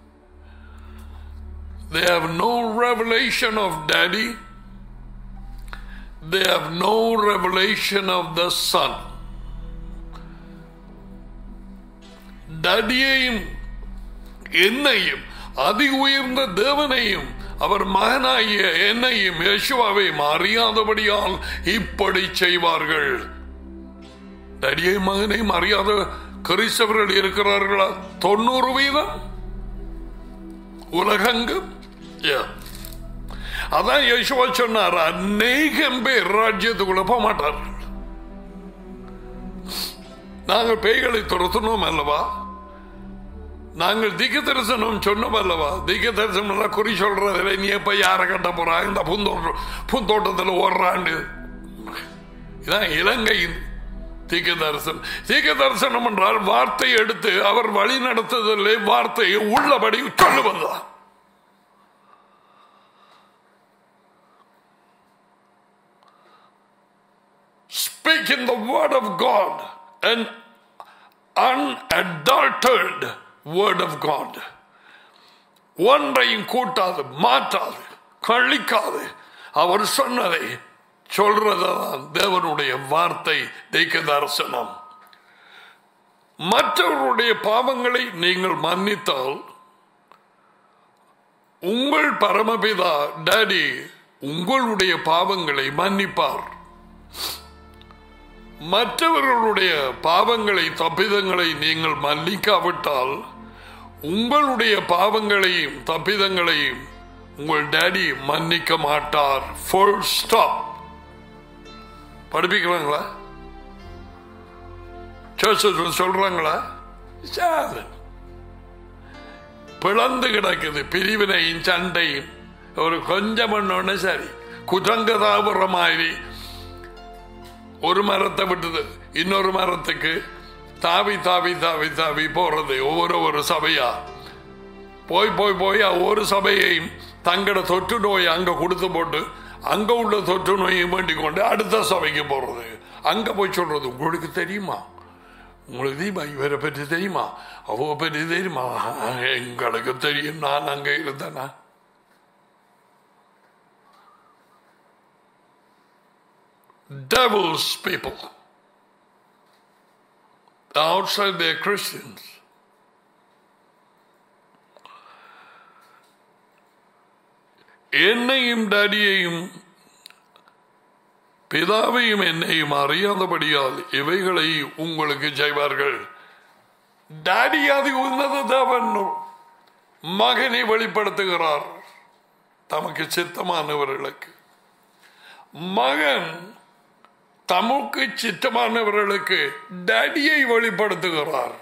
they have no revelation of daddy they have no revelation of the son டடியையும் என்னையும் அதி உயர்ந்த தேவனையும் அவர் மகனாகிய என்னையும் யேசுவாவையும் அறியாதபடியால் இப்படி செய்வார்கள் டடியை மகனையும் அறியாத கிறிஸ்தவர்கள் இருக்கிறார்களா தொண்ணூறு வீதம் உலகங்கும் Yeah. அதான் யேசுவா சொன்னார் அநேகம் பேர் ராஜ்யத்துக்குள்ள போக மாட்டார்கள் நாங்கள் பேய்களை துரத்தினோம் அல்லவா நாங்கள் திக்க தரிசனம் சொன்னோம் அல்லவா திக்க தரிசனம் குறி சொல்றதுல நீ எப்ப யாரை கட்ட போறா இந்த பூந்தோட்டம் பூந்தோட்டத்தில் ஓடுறாண்டு இதான் இலங்கையின் தீக்க தரிசனம் தீக்க தரிசனம் என்றால் வார்த்தை எடுத்து அவர் வழி நடத்துதலே வார்த்தையை உள்ளபடி சொல்லுவதுதான் speaking the word of God, an unadulterated word of God. ஒன்றையும் கூட்டாது மாற்றாது கழிக்காது அவர் சொன்னதை சொல்றதுதான் தேவனுடைய வார்த்தை தெய்க்க தரிசனம் மற்றவருடைய பாவங்களை நீங்கள் மன்னித்தால் உங்கள் பரமபிதா டாடி உங்களுடைய பாவங்களை மன்னிப்பார் மற்றவர்களுடைய பாவங்களை தப்பிதங்களை நீங்கள் மன்னிக்காவிட்டால் உங்களுடைய பாவங்களையும் தப்பிதங்களையும் உங்கள் டேடி மன்னிக்க மாட்டார் ஃபுல் ஸ்டாப் படிப்பிக்கிறாங்களா சர்ச்சஸ் சொல்றாங்களா சாது. பிளந்து கிடக்குது பிரிவினையும் சண்டையும் ஒரு கொஞ்சம் பண்ணோன்னு சரி குதங்கதாபுற மாதிரி ஒரு மரத்தை விட்டது இன்னொரு மரத்துக்கு தாவி தாவி தாவி தாவி போறது ஒவ்வொரு ஒரு சபையா போய் போய் போய் ஒரு சபையையும் தங்கட தொற்று நோயை அங்க கொடுத்து போட்டு அங்க உள்ள தொற்று நோயை வேண்டிக் கொண்டு அடுத்த சபைக்கு போறது அங்க போய் சொல்றது உங்களுக்கு தெரியுமா உங்களுக்கு தெரியுமா இவரை பற்றி தெரியுமா அவ பற்றி தெரியுமா எங்களுக்கு தெரியும் நான் அங்க இருந்தேனா devil's people. Outside they're Christians. என்னையும் டாடியையும் பிதாவையும் என்னையும் அறியாதபடியால் இவைகளை உங்களுக்கு செய்வார்கள் டாடி அது உன்னத தேவன் மகனை வெளிப்படுத்துகிறார் தமக்கு சித்தமானவர்களுக்கு மகன் தமக்கு சித்தமானவர்களுக்கு டடியை வெளிப்படுத்துகிறார்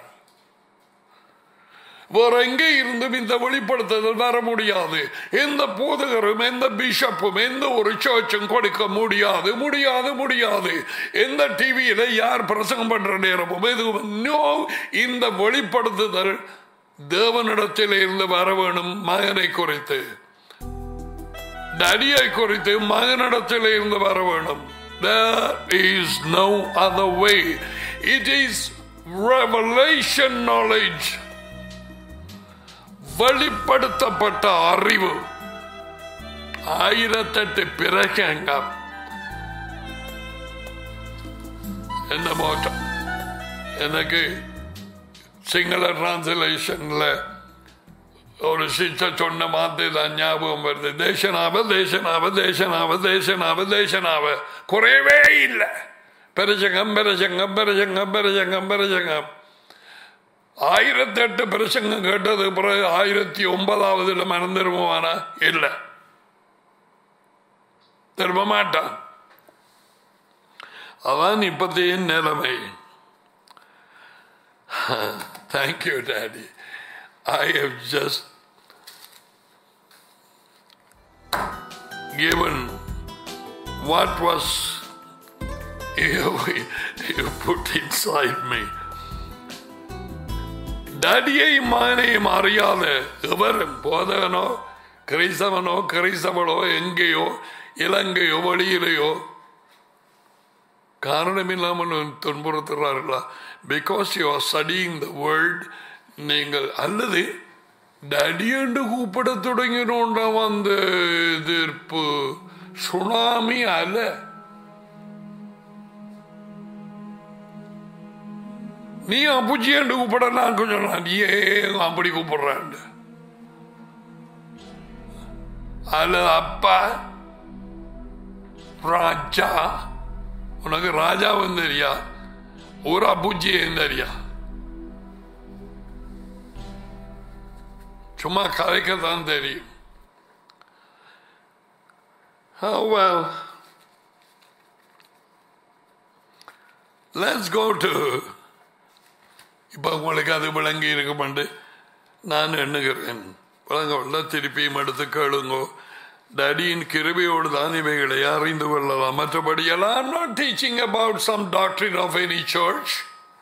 வேற எங்கே இருந்தும் இந்த வெளிப்படுத்துதல் வர முடியாது எந்த போதகரும் எந்த பிஷப்பும் எந்த ஒரு சர்ச்சும் கொடுக்க முடியாது முடியாது முடியாது எந்த டிவியில யார் பிரசங்கம் பண்ற நேரமும் எதுவும் நோ இந்த வெளிப்படுத்துதல் தேவனிடத்தில் இருந்து வர வேணும் மகனை குறித்து டடியை குறித்து மகனிடத்தில் இருந்து வர வேணும் There is no other way. It is revelation knowledge. வெளிப்படுத்தப்பட்ட அறிவு ஆயிரத்தெட்டு பிறக்கங்க என்ன மாற்றம் எனக்கு சிங்கள டிரான்ஸ்லேஷன்ல ஒரு சிச்ச சொன்ன மாத்தை தான் ஞாபகம் வருது தேசனாவ தேசனாவ தேசனாவ தேசனாவ தேசனாவ குறையவே இல்லை பெருசங்கம் பெருசங்கம் பெருசங்கம் பெருசங்கம் பெருசங்கம் ஆயிரத்தி எட்டு பிரசங்கம் கேட்டது பிறகு ஆயிரத்தி ஒன்பதாவதுல மனம் திரும்புவானா இல்லை திரும்ப மாட்டான் அதான் இப்பத்தைய நிலைமை thank you daddy I have just given what was you, you put inside me. டடியை மானையும் அறியாத எவரும் போதகனோ கிறிஸ்தவனோ கிறிஸ்தவனோ எங்கேயோ இலங்கையோ வெளியிலையோ காரணம் இல்லாமல் துன்புறுத்துறார்களா because you are studying the world நீங்கள் அல்லது டடியண்டு கூப்பிட தொடங்கினோண்ட வந்த எதிர்ப்பு சுனாமி அல்ல நீ அப்புச்சியண்டு கூப்பிட நான் கொஞ்சம் நீ ஏன் அப்படி கூப்பிடுறான் அல்லது அப்பா ராஜா உனக்கு ராஜாவும் தெரியா ஒரு அப்புச்சியும் தெரியா சும்மா கதைக்கத்தான் தெரியும் Oh well. Let's go to இப்போ உங்களுக்கு அது விளங்கி இருக்குமெண்டு நான் எண்ணுகிறேன் விளங்கவில்லை திருப்பியும் எடுத்து கேளுங்கோ டடியின் கிருபையோடு தான் இவைகளை அறிந்து கொள்ளலாம் மற்றபடி எல்லாம் not teaching about some doctrine of any church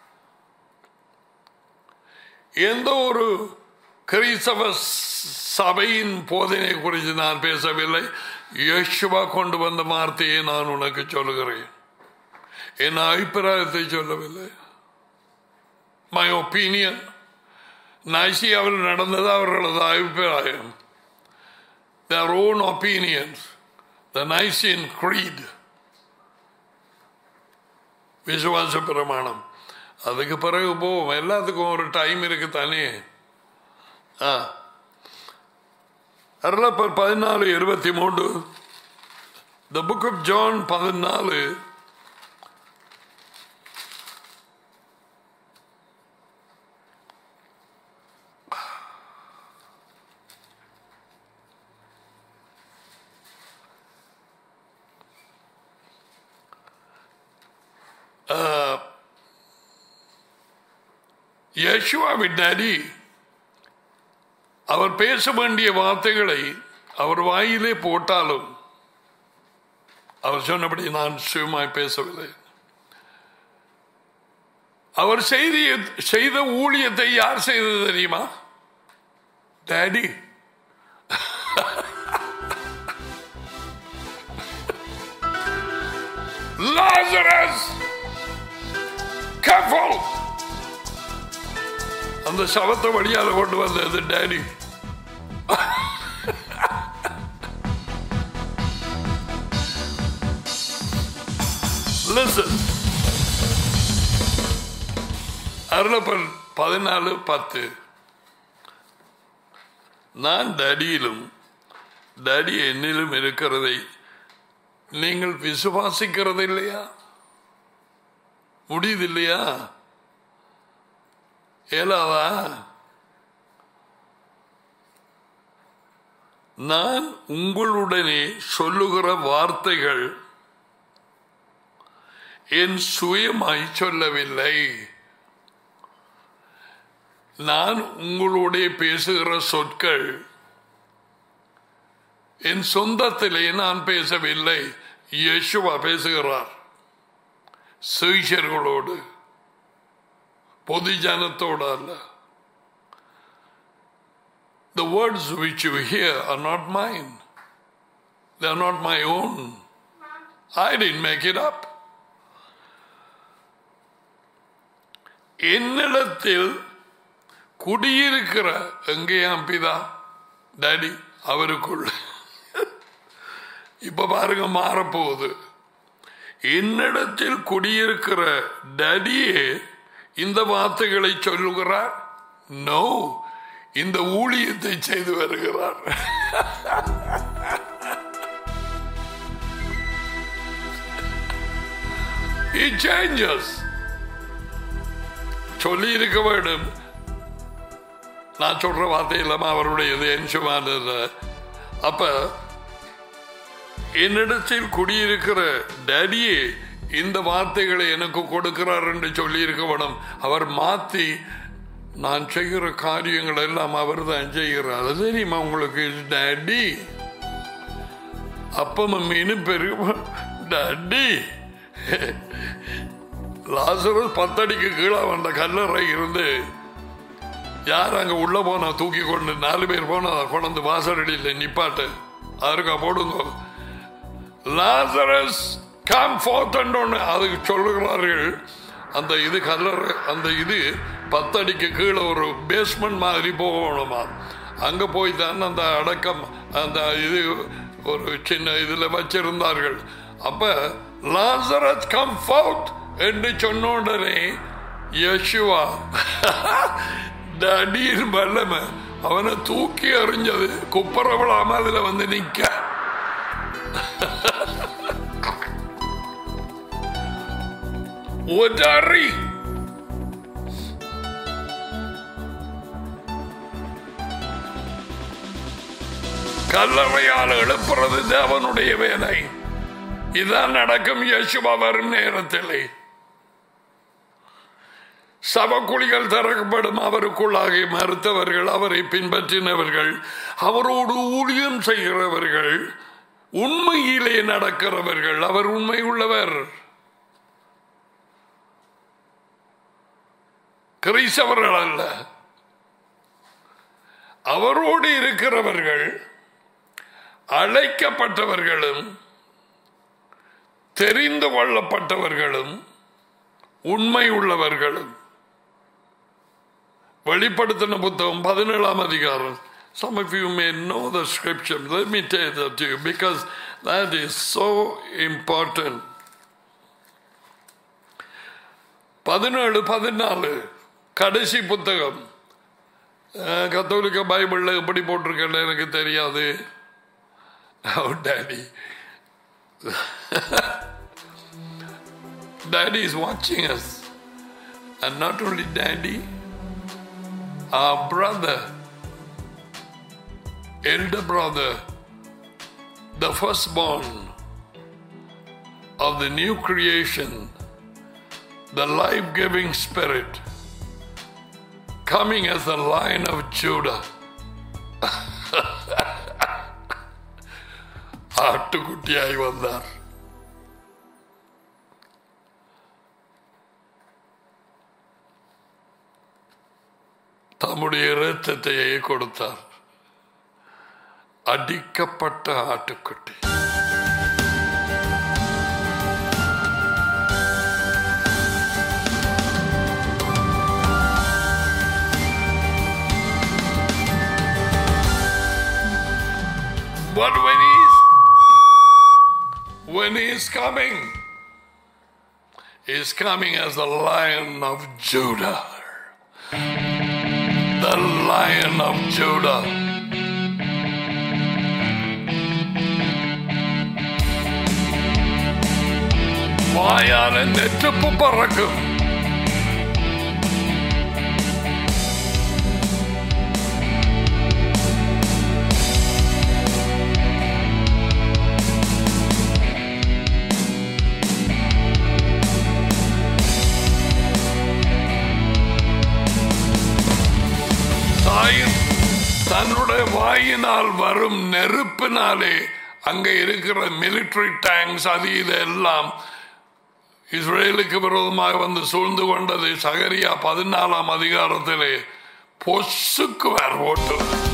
எந்த ஒரு கிறிஸ்தவ சபையின் போதனை குறித்து நான் பேசவில்லை யேசுவா கொண்டு வந்த வார்த்தையை நான் உனக்கு சொல்லுகிறேன் என் அபிப்பிராயத்தை சொல்லவில்லை மை ஒப்பீனியன் நைசியாவில் நடந்தது அவர்களது அபிப்பிராயம் their own opinions the Nicene Creed விசுவாச பிரமாணம் அதுக்கு பிறகு போவோம் எல்லாத்துக்கும் ஒரு டைம் இருக்கு தானே ஆ அருளப்பர் பதினாலு இருபத்தி மூன்று த புக் ஆஃப் ஜான் பதினாலு யேசுவாவின் நடி அவர் பேச வேண்டிய வார்த்தைகளை அவர் வாயிலே போட்டாலும் அவர் சொன்னபடி நான் சுயமாய் பேசவில்லை அவர் செய்திய செய்த ஊழியத்தை யார் செய்தது தெரியுமா டேடி லாசரஸ் careful அந்த சவத்தை வழியால கொண்டு வந்தது டேடி Listen. அருளப்பன் பதினாலு பத்து நான் டடியிலும் டடி என்னிலும் இருக்கிறதை நீங்கள் விசுவாசிக்கிறது இல்லையா முடியுது இல்லையா ஏலாவா நான் உங்களுடனே சொல்லுகிற வார்த்தைகள் என் சுயமாய் சொல்லவில்லை நான் உங்களுடைய பேசுகிற சொற்கள் என் சொந்தத்திலே நான் பேசவில்லை யேசுவா பேசுகிறார் சுவிஷர்களோடு பொது ஜனத்தோடு அல்ல The words which you hear are not mine. They are not my own. I didn't make it up. என்னிடத்தில் குடியிருக்கிற எங்கேயாம் பிதா டாடி அவருக்குள் இப்ப பாருங்க மாறப்போகுது என்னிடத்தில் குடியிருக்கிற டடியே இந்த வார்த்தைகளை சொல்லுகிறார் நோ இந்த ஊழியத்தை செய்து வருகிறார் He changes. சொல்லி இருக்க வேண்டும் நான் சொல்ற வார்த்தை இல்லாம அவருடையது என்சுமானது அப்ப என்னிடத்தில் குடியிருக்கிற டேடியே இந்த வார்த்தைகளை எனக்கு கொடுக்கிறார் என்று சொல்லி இருக்க வேணும் அவர் மாத்தி நான் செய்கிற காரியங்கள் எல்லாம் அவர் தான் செய்கிறார் அது தெரியுமா உங்களுக்கு டேடி அப்பம் மீன் பெரிய டேடி லாசரஸ் பத்தடிக்கு கீழே வந்த கல்லறை இருந்து யார் அங்க உள்ள போனா தூக்கி கொண்டு நாலு பேர் போனா கொண்டு வாசலடியில் நிப்பாட்டு அதற்கா போடுங்க லாசரஸ் கம் ஃபோர்த் அதுக்கு சொல்லுகிறார்கள் அந்த இது கல்லறை அந்த இது பத்தடிக்கு கீழே ஒரு பேஸ்மெண்ட் மாதிரி போகணுமா அங்க போய் தான் அந்த அடக்கம் அந்த இது ஒரு சின்ன இதுல வச்சிருந்தார்கள் அப்ப லாசரஸ் கம் ஃபோர்த் என்று சொன்ன உடனே யசுவா அடியில் வல்லமை அவனை தூக்கி எறிஞ்சது குப்பரவளாம அதுல வந்து நிக்க ஒரறி கல்லறையால் எழுப்புறது தேவனுடைய வேலை இதான் நடக்கும் யசுவா வரும் நேரத்திலே சவக்குழிகள் திறக்கப்படும் அவருக்குள்ளாக மறுத்தவர்கள் அவரை பின்பற்றினவர்கள் அவரோடு ஊழியம் செய்கிறவர்கள் உண்மையிலே நடக்கிறவர்கள் அவர் உண்மை உள்ளவர் கிறிஸ்தவர்கள் அல்ல அவரோடு இருக்கிறவர்கள் அழைக்கப்பட்டவர்களும் தெரிந்து கொள்ளப்பட்டவர்களும் உண்மை உள்ளவர்களும் வெளிப்படுத்தின புத்தகம் பதினேழாம் அதிகாரம் Some of you may know the scripture. Let me tell that to you because that is so important. பதினேழு பதினாலு கடைசி புத்தகம் அஹ், கத்தோலிக்க பைபிளில் எப்படி போட்டிருக்கேன்னு எனக்கு தெரியாது daddy Daddy is watching us. And not only daddy, our brother, elder brother, the firstborn of the new creation, the life giving spirit, coming as the lion of Judah. ஆட்டுக்குட்டியாய் வந்தார் தம்முடைய இரத்தத்தையே கொடுத்தார் அடிக்கப்பட்ட ஆட்டுக்குட்டி But when he's when he's coming, he's coming as the lion of Judah. The lion of Judah. வாயால நெற்றுப்பு பறக்கும் தாயின் தன்னுடைய வாயினால் வரும் நெருப்பினாலே அங்க இருக்கிற மிலிட்டரி டேங்க்ஸ் அது இதெல்லாம் இஸ்ரேலுக்கு விரோதமாக வந்து சூழ்ந்து கொண்டது சகரியா பதினாலாம் அதிகாரத்திலே பொசுக்கு வேற ஓட்டு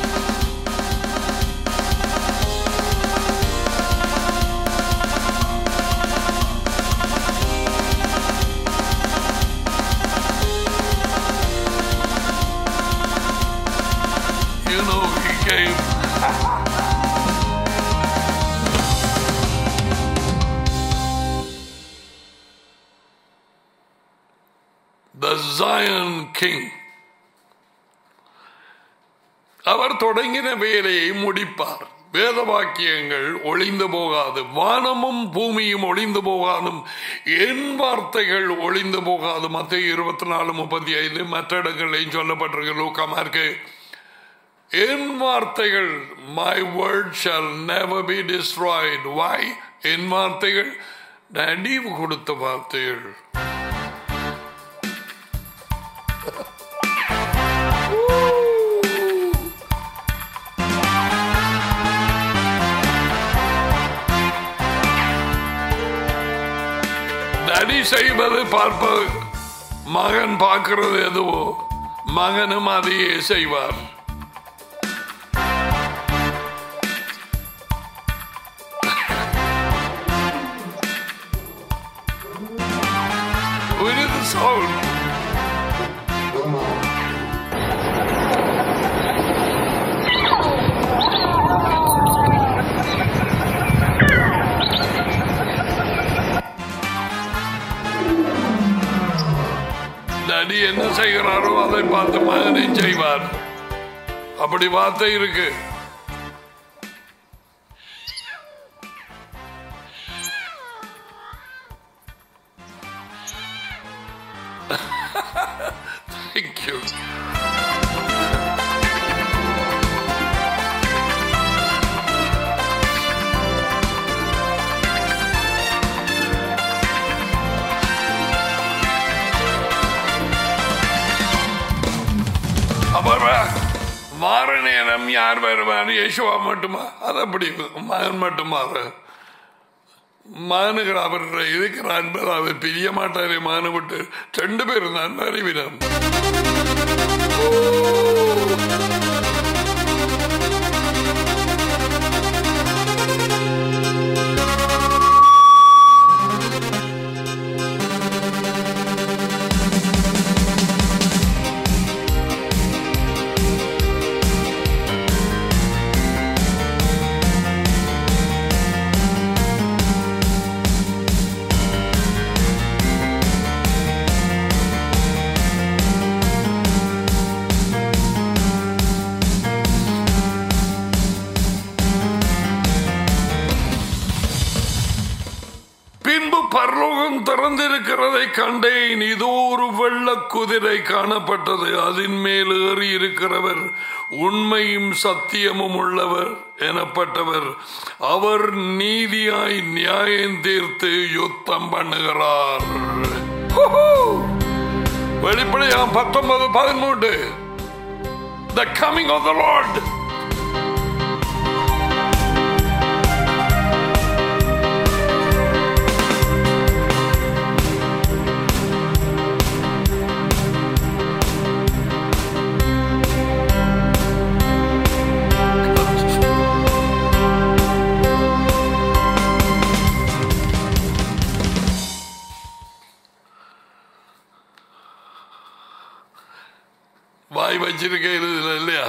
You know, he gave the Zion King. அவர் தொடங்கின வேலையை முடிப்பார் வேத வாக்கியங்கள் ஒளிந்து போகாது வானமும் பூமியும் ஒளிந்து போகாதும் என் வார்த்தைகள் ஒளிந்து போகாது மத்திய இருபத்தி நாலு முப்பத்தி ஐந்து மற்ற இடங்களையும் சொல்லப்பட்டிருக்கு லூக்கமாருக்கு என் வார்த்தைகள் my word shall never be destroyed வை என் வார்த்தைகள் நடிவு கொடுத்த வார்த்தைகள் நடி செய்வது பார்ப்பது மகன் பார்க்கிறது எதுவோ மகனும் அதையே செய்வார் With the sound. நடி என்ன செய்கிறாரோ அதை பார்த்து மகனை செய்வார் அப்படி வார்த்தை இருக்கு Thank you. அப்புறம் மாற நேரம் யார் வருவார் யேசுவா மட்டுமா அது அப்படி மகன் மட்டுமா மகனுக்கு அவர் இருக்கிற அன்பர் அவர் பிரிய மாட்டாரே மகனை விட்டு ரெண்டு பேரும் தான் அறிவினம் பின்பு பரலோகம் திறந்திருக்கிறதை கண்டேன் இதோ ஒரு வெள்ள குதிரை காணப்பட்டது அதன் மேல் ஏறி இருக்கிறவர் உண்மையும் சத்தியமும் உள்ளவர் எனப்பட்டவர் அவர் நீதியாய் நியாயம் தீர்த்து யுத்தம் பண்ணுகிறார் வெளிப்படையாம் பத்தொன்பது பதிமூன்று The coming of the Lord. வாய் வச்சிருக்க இதுல இல்லையா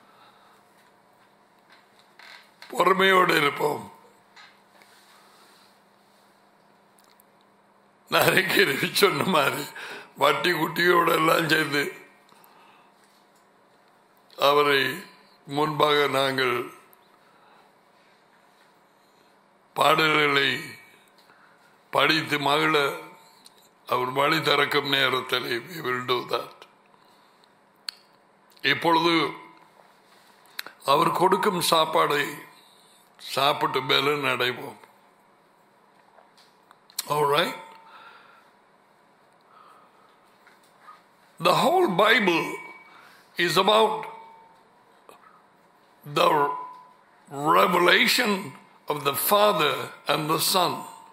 பொறுமையோடு இருப்போம் நரைக்கறி சொன்ன மாதிரி வட்டி குட்டியோட எல்லாம் சேர்ந்து அவரை முன்பாக நாங்கள் பாடல்களை படித்து மகள அவர் வழி திறக்கும் நேரத்தில் we will do that. இப்பொழுது அவர் கொடுக்கும் சாப்பாடை சாப்பிட்டு பலன் அடைவோம் Alright? The whole Bible is about the revelation of the Father and the Son.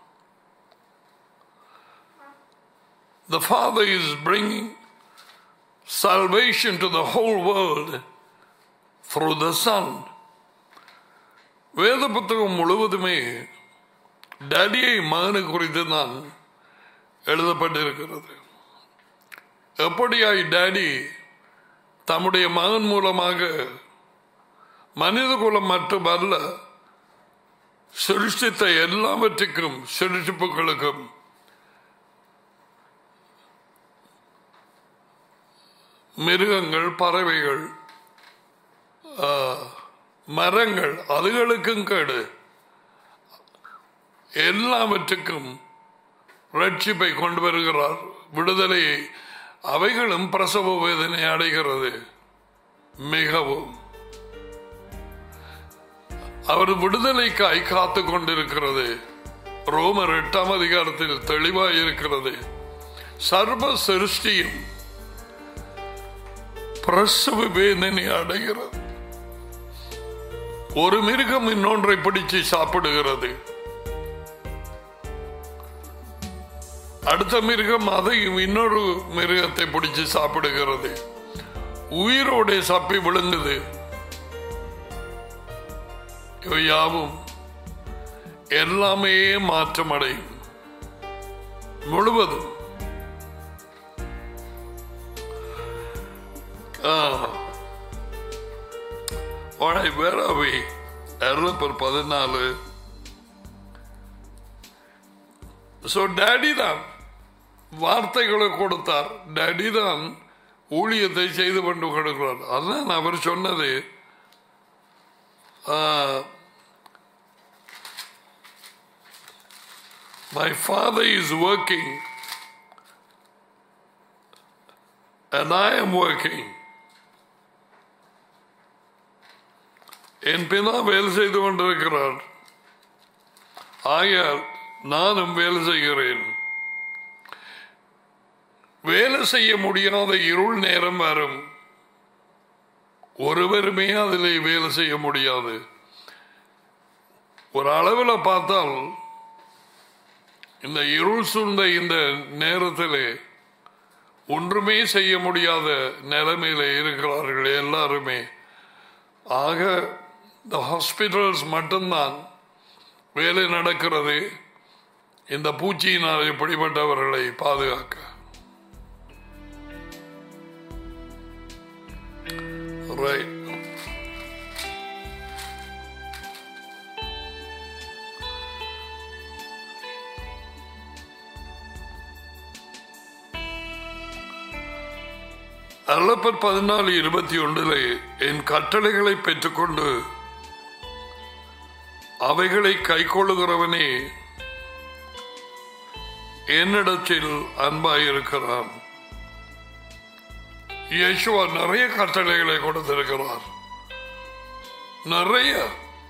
The Father is bringing salvation to the whole world through the Son. வேத புத்தகம் முழுவதுமே டேடியை மகனு குறித்து தான் எழுதப்பட்டிருக்கிறது எப்படியாய் டேடி தம்முடைய மகன் மூலமாக மனித குலம் மட்டுமல்ல சிருஷ்டித்த எல்லாவற்றுக்கும் சிருஷ்டிப்புகளுக்கும் மிருகங்கள் பறவைகள் ஆ, மரங்கள் அதுகளுக்கும் கேடு எல்லாவற்றுக்கும் ரட்சிப்பை கொண்டு வருகிறார் விடுதலையை அவைகளும் பிரசவ வேதனை அடைகிறது மிகவும் அவர் விடுதலைக்காய் காத்து கொண்டிருக்கிறது ரோமர் எட்டாம் அதிகாரத்தில் தெளிவாய் இருக்கிறது சர்வ சிருஷ்டியும் பிரசவ வேதனை அடைகிறது ஒரு மிருகம் இன்னொன்றை பிடிச்சு சாப்பிடுகிறது அடுத்த மிருகம் அதை இன்னொரு மிருகத்தை பிடிச்சு சாப்பிடுகிறது உயிரோட சப்பி விழுங்குது இவை யாவும் எல்லாமே மாற்றமடையும் முழுவதும் வேற அவை அருளப்பர் பதினாலு ஸோ டேடி தான் வார்த்தைகளை கொடுத்தார் டேடி தான் ஊழியத்தை செய்து கொண்டு கொடுக்கிறார் அதான் அவர் சொன்னது my father is working and I am working. என் பிதா வேலை செய்து கொண்டிருக்கிறார் ஆகையால் நானும் வேலை செய்கிறேன் வேலை செய்ய முடியாத இருள் நேரம் வரும் ஒருவருமே அதில் வேலை செய்ய முடியாது ஒரு அளவில் பார்த்தால் இந்த இருள் சூழ்ந்த இந்த நேரத்தில் ஒன்றுமே செய்ய முடியாத நிலைமையில இருக்கிறார்கள் எல்லாருமே ஆக இந்த ஹாஸ்பிட்டல்ஸ் மட்டும்தான் வேலை நடக்கிறது இந்த பூச்சியினால் இப்படிப்பட்டவர்களை பாதுகாக்க ரைட் அருளப்பர் பதினாலு இருபத்தி ஒன்றில் என் கட்டளைகளை பெற்றுக்கொண்டு அவைகளை கைக்கொள்ளுகிறவனே என்னிடத்தில் அன்பாயிருக்கிறான் யேசுவா நிறைய கட்டளைகளை கொடுத்திருக்கிறார் நிறைய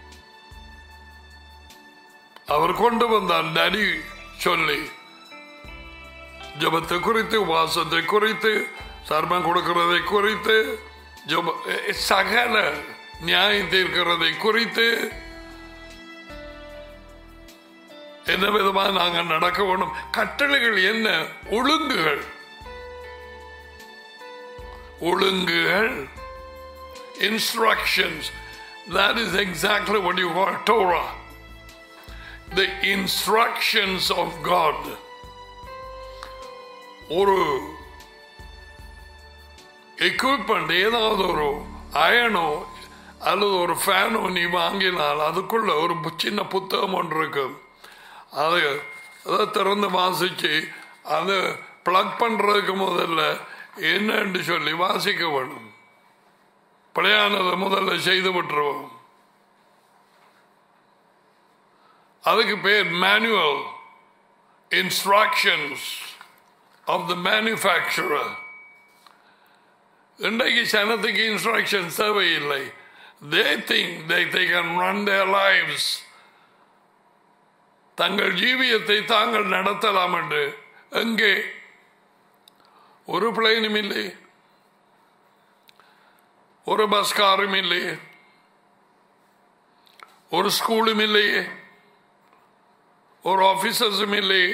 அவர் கொண்டு வந்தார் நடி சொல்லி ஜபத்தை குறித்து வாசத்தை குறித்து சர்மம் கொடுக்கிறதை குறித்து ஜப சகல நியாயம் தீர்க்கிறதை குறித்து என்ன விதமா நாங்கள் நடக்க வேண்டும் கட்டளைகள் என்ன ஒழுங்குகள் ஒழுங்குகள் instructions that is exactly what you call Torah the instructions of God ஒரு எக்யூப்மெண்ட் ஏதாவது ஒரு அயனோ அல்லது ஒரு ஃபேனோ நீ வாங்கினால் அதுக்குள்ள ஒரு சின்ன புத்தகம் ஒன்று இருக்கும் அது அதை திறந்து வாசிச்சு அதை பிளக் பண்ணுறதுக்கு முதல்ல என்னன்னு சொல்லி வாசிக்க வேணும் பிழையானதை முதல்ல செய்து விட்டுருவோம் அதுக்கு பேர் manual instructions of the manufacturer இன்றைக்கு சனத்துக்கு இன்ஸ்ட்ரக்ஷன் தேவையில்லை they think they they can run their lives தங்கள் ஜீவியத்தை தாங்கள் நடத்தலாம் என்று எங்கே ஒரு பிளைனும் இல்லை ஒரு பஸ் காரும் இல்லையே ஒரு ஸ்கூலும் இல்லையே ஒரு ஆபீசர்ஸும் இல்லையே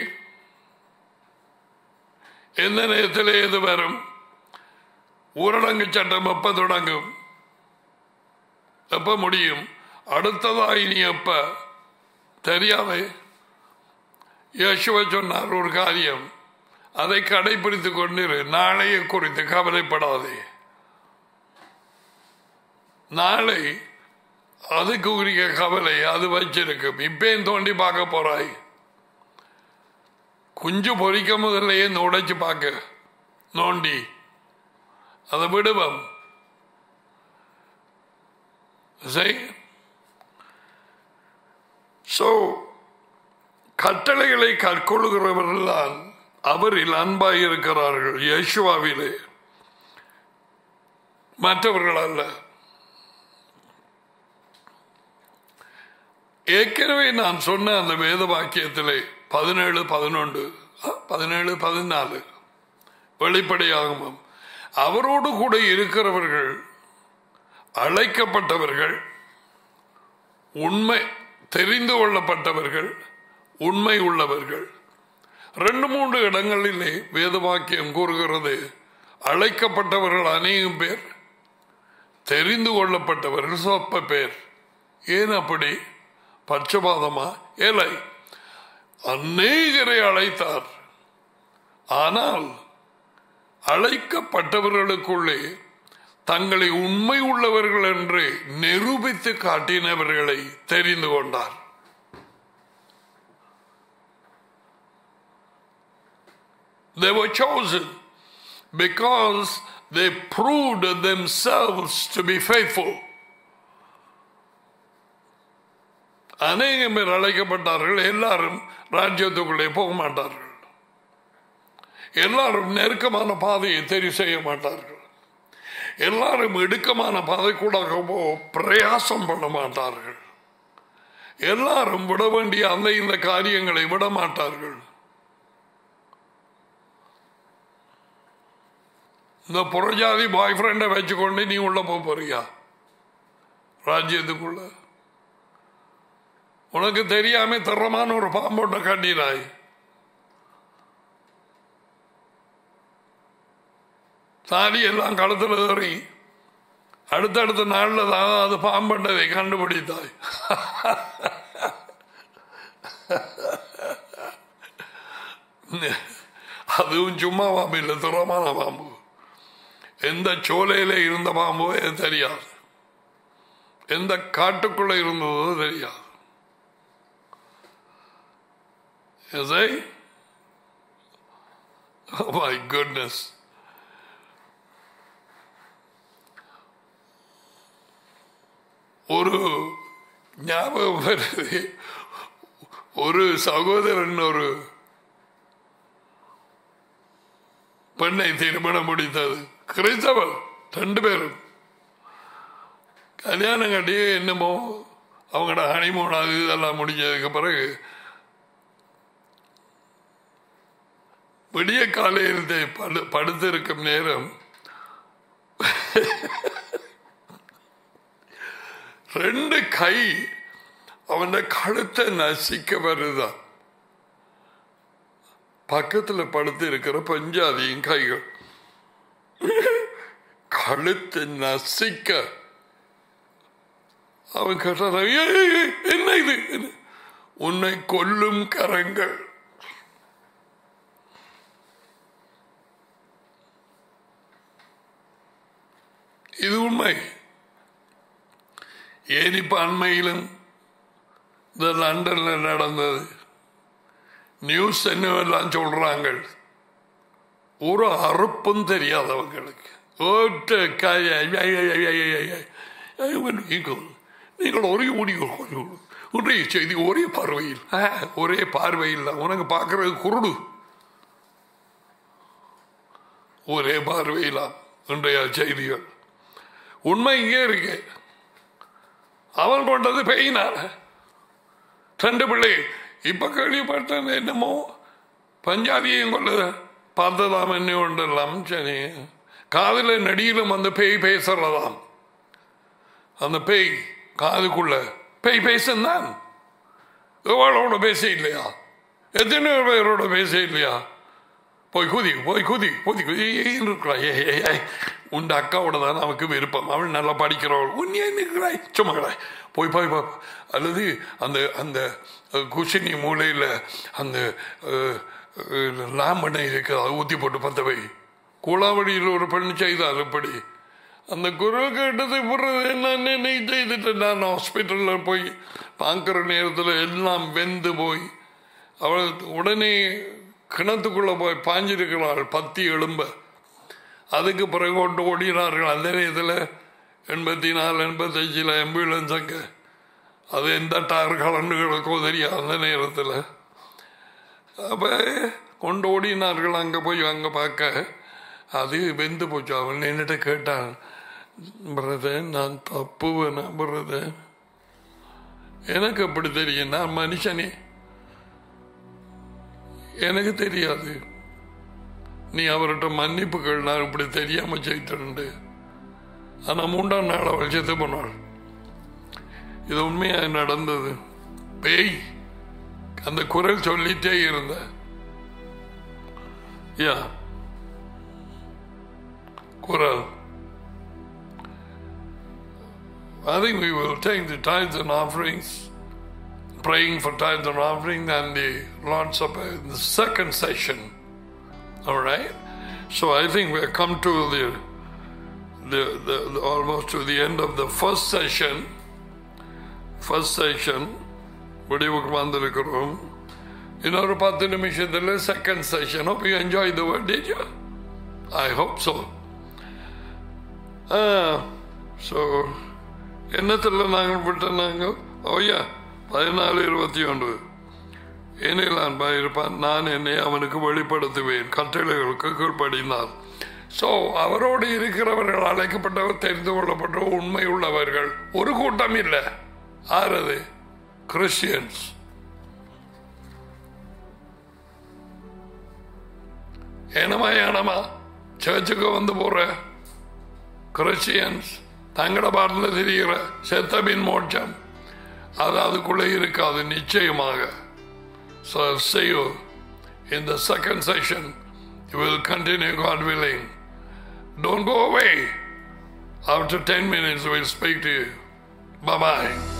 எந்த நேரத்தில் எது வரும் ஊரடங்கு சட்டம் எப்ப தொடங்கும் எப்ப முடியும் அடுத்ததா இனி எப்ப தெரியாதே யசுவ சொன்னார் ஒரு காரியம் அதை கடைபிடித்துக் கொண்டிரு நாளைய குறித்து கவலைப்படாதே நாளை அதுக்கு உரிய கவலை அது வச்சிருக்கும் இப்பயும் தோண்டி பார்க்க போறாய் குஞ்சு பொறிக்க முதல்லையே உடைச்சு பார்க்க நோண்டி அதை விடுவோம் சோ கட்டளைகளை கற்கொள்கிறவர்கள் தான் அவரில் அன்பாய் இருக்கிறார்கள் யேசுவாவிலே மற்றவர்கள் அல்ல ஏற்கனவே நான் சொன்ன அந்த வேத வாக்கியத்திலே பதினேழு பதினொன்று பதினேழு பதினாலு வெளிப்படையாகும் அவரோடு கூட இருக்கிறவர்கள் அழைக்கப்பட்டவர்கள் உண்மை தெரிந்து கொள்ளப்பட்டவர்கள் உண்மை உள்ளவர்கள் ரெண்டு மூன்று இடங்களிலே வேத வாக்கியம் கூறுகிறது அழைக்கப்பட்டவர்கள் அநேகம் பேர் தெரிந்து கொள்ளப்பட்டவர்கள் சொப்ப பேர் ஏன் அப்படி பட்சபாதமா ஏலை அநேகரை அழைத்தார் ஆனால் அழைக்கப்பட்டவர்களுக்குள்ளே தங்களை உண்மை உள்ளவர்கள் என்று நிரூபித்து காட்டினவர்களை தெரிந்து கொண்டார் They were chosen because they proved themselves to be faithful. அநேகம் பேர் அழைக்கப்பட்டார்கள் எல்லாரும் ராஜ்யத்துக்குள்ளே போக மாட்டார்கள் எல்லாரும் நெருக்கமான பாதையை தெரிவு செய்ய மாட்டார்கள் எல்லாரும் இடுக்கமான பாதை கூட பிரயாசம் பண்ண மாட்டார்கள் எல்லாரும் விட வேண்டிய அந்த இந்த காரியங்களை விட மாட்டார்கள் இந்த புறஜாதி பாய் ஃப்ரெண்டை வச்சுக்கொண்டு நீ உள்ள போக போறியா ராஜ்யத்துக்குள்ள உனக்கு தெரியாம திறமான ஒரு பாம்போட்ட கட்டினாய் தாலி எல்லாம் கழுத்துல ஏறி அடுத்தடுத்த நாள்ல தான் அது பாம்பண்டதை கண்டுபிடித்தாய் அதுவும் சும்மா பாம்பு இல்லை திறமான பாம்பு எந்த சோலையில இருந்த பாம்போ எனக்கு தெரியாது எந்த காட்டுக்குள்ள இருந்ததோ தெரியாது Is I? Oh my goodness. ஒரு ஞாபகம் வருது ஒரு சகோதரன் ஒரு பெண்ணை திருமணம் முடித்தது கிறிஸ்தவர் ரெண்டு பேரும் கல்யாணம் கட்டி என்னமோ அவங்களோட ஹனிமூன் அது இதெல்லாம் முடிஞ்சதுக்கு பிறகு விடிய காலையில் படு படுத்திருக்கும் நேரம் ரெண்டு கை அவன் கழுத்தை நசிக்க வருதான் பக்கத்துல படுத்து இருக்கிற பஞ்சாதியின் கைகள் கழுத்தை நசிக்க அவன் கேட்டான் என்ன இது உன்னை கொல்லும் கரங்கள் இது உண்மை ஏன் இப்ப அண்மையிலும் இந்த லண்டன்ல நடந்தது நியூஸ் என்னவெல்லாம் சொல்றாங்க ஒரு அறுப்பும் தெரியாதவங்களுக்கு ஒற்ற நீங்கள் ஒரே முடிவு ஒரே செய்தி ஒரே பார்வையில் ஒரே பார்வையில் உனக்கு பார்க்கறது குருடு ஒரே பார்வையிலா இன்றைய செய்திகள் உண்மை இங்கே இருக்கு அவன் கொண்டது பெயினார ரெண்டு பிள்ளை இப்ப கேள்விப்பட்டது என்னமோ பஞ்சாதியையும் கொள்ள பார்த்ததாம் என்ன ஒன்றெல்லாம் சரி காதல நடியிலும் அந்த பேய் பேசுறதாம் அந்த பேய் காதுக்குள்ள பேய் பேசுந்தான் எவ்வளோட பேச இல்லையா எத்தனை பேரோட பேச இல்லையா போய் குதி போய் குதி குதி குதி இருக்கிறாய் ஏ ஏ ஏ உண்ட அக்காவோட தான் நமக்கு விருப்பம் அவள் நல்லா படிக்கிறவள் உன்னையே நிற்கிறாய் சும்மா கிடாய் போய் போய் போய் அல்லது அந்த அந்த குஷினி மூலையில் அந்த லாம்பண்ணை இருக்கு அதை ஊற்றி போட்டு பத்தவை கூலாவடியில் ஒரு பெண் செய்தால் எப்படி அந்த குரல் கேட்டதை போடுறது என்ன என்ன செய்துட்டு நான் ஹாஸ்பிட்டலில் போய் பார்க்குற நேரத்தில் எல்லாம் வெந்து போய் அவள் உடனே கிணத்துக்குள்ளே போய் பாஞ்சிருக்கிறாள் பத்தி எலும்ப அதுக்கு பிறகு கொண்டு ஓடினார்கள் அந்த நேரத்தில் எண்பத்தி நாலு எண்பத்தஞ்சில் ஆம்புலன்ஸ் அங்கே அது எந்த டயர் கலண்டு கிடக்கோ தெரியாது அந்த நேரத்தில் அப்போ கொண்டு ஓடினார்கள் அங்கே போய் அங்கே பார்க்க அது வெந்து போச்சு அவன் நின்றுட்டு கேட்டான் பிரதர் நான் தப்பு வேணாம் பிரதர் எனக்கு எப்படி தெரியும் நான் மனுஷனே எனக்கு தெரியாது நீ அவர்கிட்ட மன்னிப்புகள் நான் இப்படி தெரியாம செய்திருந்து ஆனா மூன்றாம் நாள் அவள் செத்து போனாள் இது உண்மையா நடந்தது பேய் அந்த குரல் சொல்லிட்டே இருந்த யா குரல் I think we will take the tithes and offerings, praying for tithes and offering, and the Lord's Supper in the second session. All right. So I think we have come to the, the, the, the almost to the end of the first session. First session. முடிவுக்கு வந்திருக்கிறோம் இன்னொரு பத்து நிமிஷத்தில் second session hope you enjoy the word did you I hope so so என்னத்தில் நாங்கள் விட்ட நாங்கள் ஓய்யா பதினாலு இருபத்தி ஒன்று ஏனில் அன்பாக இருப்பான் நான் என்னை அவனுக்கு வெளிப்படுத்துவேன் கட்டளைகளுக்கு கீழ்ப்படினார் ஸோ அவரோடு இருக்கிறவர்கள் அழைக்கப்பட்டவர் தெரிந்து கொள்ளப்பட்ட உண்மை உள்ளவர்கள் ஒரு கூட்டம் இல்லை ஆறது கிறிஸ்டியன்ஸ் ஏனமா ஏனமா சர்ச்சுக்கு வந்து போற கிறிஸ்டியன்ஸ் தங்கட பாட்டில் தெரிகிற செத்தபின் மோட்சம் அது அதுக்குள்ளே இருக்காது நிச்சயமாக So see you in the second session. You will continue, God willing. Don't go away. After 10 minutes, we'll speak to you. Bye bye.